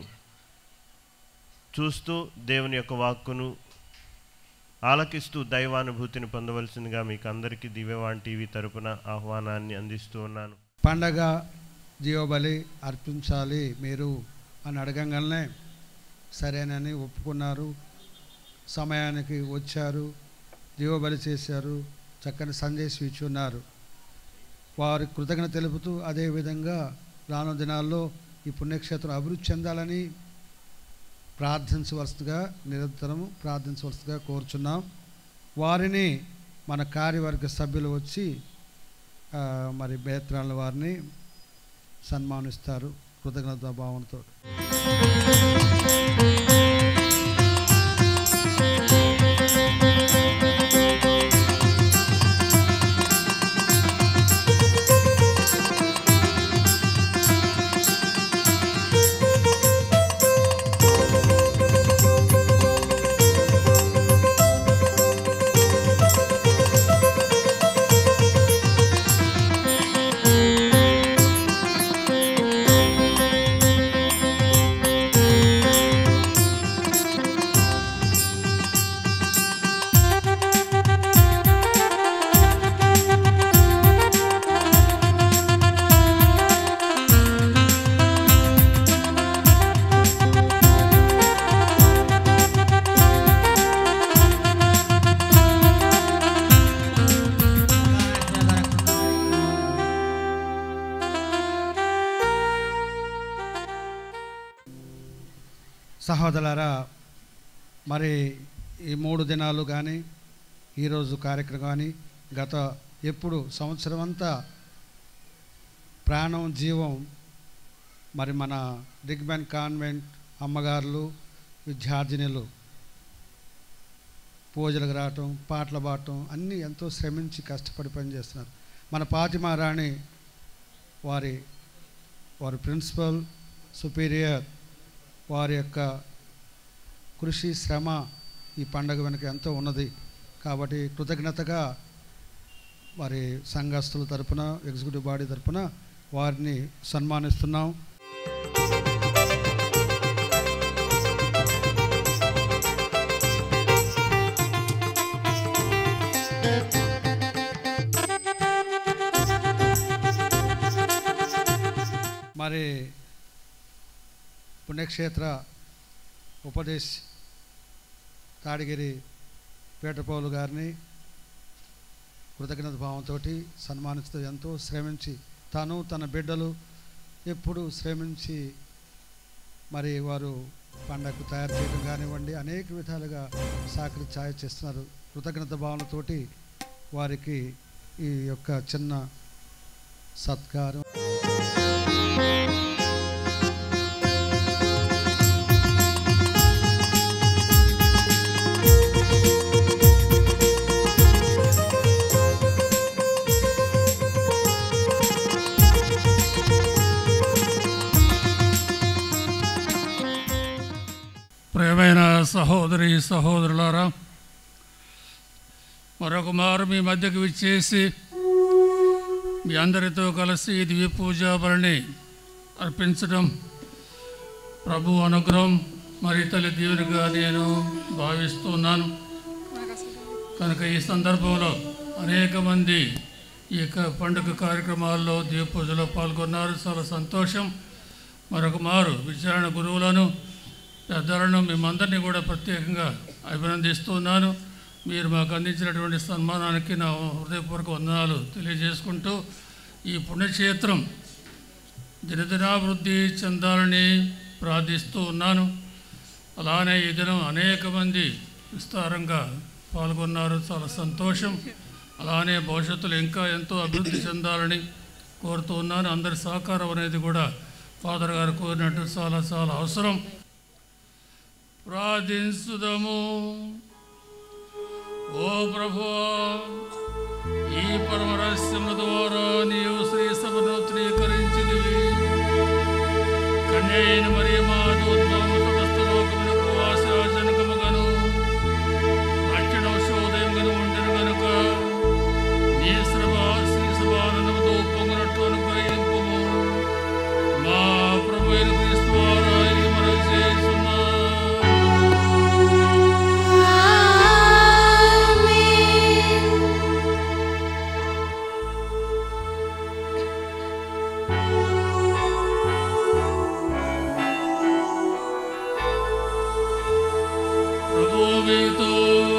చూస్తూ దేవుని యొక్క వాక్కును ఆలకిస్తూ దైవానుభూతిని పొందవలసిందిగా మీకు అందరికీ దివ్యవాణి టీవీ తరపున ఆహ్వానాన్ని అందిస్తూ ఉన్నాను పండగ జీవబలి అర్పించాలి మీరు అని అడగంగానే సరేనని ఒప్పుకున్నారు సమయానికి వచ్చారు జీవబలి చేశారు చక్కని సందేశం ఇచ్చి ఉన్నారు వారి కృతజ్ఞత తెలుపుతూ అదేవిధంగా రానున్న దినాల్లో ఈ పుణ్యక్షేత్రం అభివృద్ధి చెందాలని ప్రార్థించవలసిందిగా నిరంతరము ప్రార్థించవలసిందిగా కోరుచున్నాం వారిని మన కార్యవర్గ సభ్యులు వచ్చి ఆ, మరి బేత్రాల వారిని సన్మానిస్తారు కృతజ్ఞతా భావంతో ఆ సహోదరులారా మరి ఈ మూడు దినాలు కానీ ఈరోజు కార్యక్రమం కానీ గత ఎప్పుడు సంవత్సరం అంతా ప్రాణం జీవం మరి మన రిగ్మెన్ కాన్వెంట్ అమ్మగారులు విద్యార్థినులు పూజలకు రావటం పాటలు పాడటం అన్నీ ఎంతో శ్రమించి కష్టపడి పనిచేస్తున్నారు మన పాతిమా రాణి వారి వారి ప్రిన్సిపల్ సుపీరియర్ వారి యొక్క కృషి శ్రమ ఈ పండగ వెనుక ఎంతో ఉన్నది కాబట్టి కృతజ్ఞతగా మరి సంఘస్థుల తరపున ఎగ్జిక్యూటివ్ బాడీ తరపున వారిని సన్మానిస్తున్నాం మరి పుణ్యక్షేత్ర ఉపదేశ్ తాడిగిరి పీటపౌలు గారిని కృతజ్ఞత భావంతో సన్మానిస్తూ ఎంతో శ్రమించి తను తన బిడ్డలు ఎప్పుడు శ్రమించి మరి వారు పండగకు తయారు చేయడం కానివ్వండి అనేక విధాలుగా సాకరి ఛాయ చేస్తున్నారు కృతజ్ఞత భావనతోటి వారికి ఈ యొక్క చిన్న సత్కారం ప్రియమైన సహోదరి సహోదరులారా మరొక మారు మీ మధ్యకు విచ్చేసి మీ అందరితో కలిసి ఈ దివ్య పూజా బలిని అర్పించడం ప్రభు అనుగ్రహం మరి తల్లి దీవెనగా నేను భావిస్తున్నాను కనుక ఈ సందర్భంలో అనేక మంది ఈ యొక్క పండుగ కార్యక్రమాల్లో దీవ పూజలో పాల్గొన్నారు చాలా సంతోషం మరొక మారు విచారణ గురువులను పెద్దలను మేమందరినీ కూడా ప్రత్యేకంగా అభినందిస్తున్నాను మీరు మాకు అందించినటువంటి సన్మానానికి నా హృదయపూర్వక వందనాలు తెలియజేసుకుంటూ ఈ పుణ్యక్షేత్రం దినదినాభివృద్ధి చెందాలని ప్రార్థిస్తూ ఉన్నాను అలానే ఈ దినం అనేక మంది విస్తారంగా పాల్గొన్నారు చాలా సంతోషం అలానే భవిష్యత్తులో ఇంకా ఎంతో అభివృద్ధి చెందాలని కోరుతూ ఉన్నాను అందరి సహకారం అనేది కూడా ఫాదర్ గారు కోరినట్టు చాలా చాలా అవసరం ప్రార్థించుదము ఓ ప్రభు ఈ పరమరహస్యముల ద్వారా నీవు శ్రీ సభను త్రీకరించిదివి కన్యైన మరియు మా దూత్వము సమస్త లోకమునకు ఆశాజనకముగను రక్షణోషోదయముగను ఉండను గనుక నీ శ్రమ శ్రీ సభానందముతో పొంగినట్టు అనుగ్రహింపము మా ప్రభు అయిన క్రీస్తు ద్వారా ఇది మనం చేస్తున్నాం ప్రభు మీతో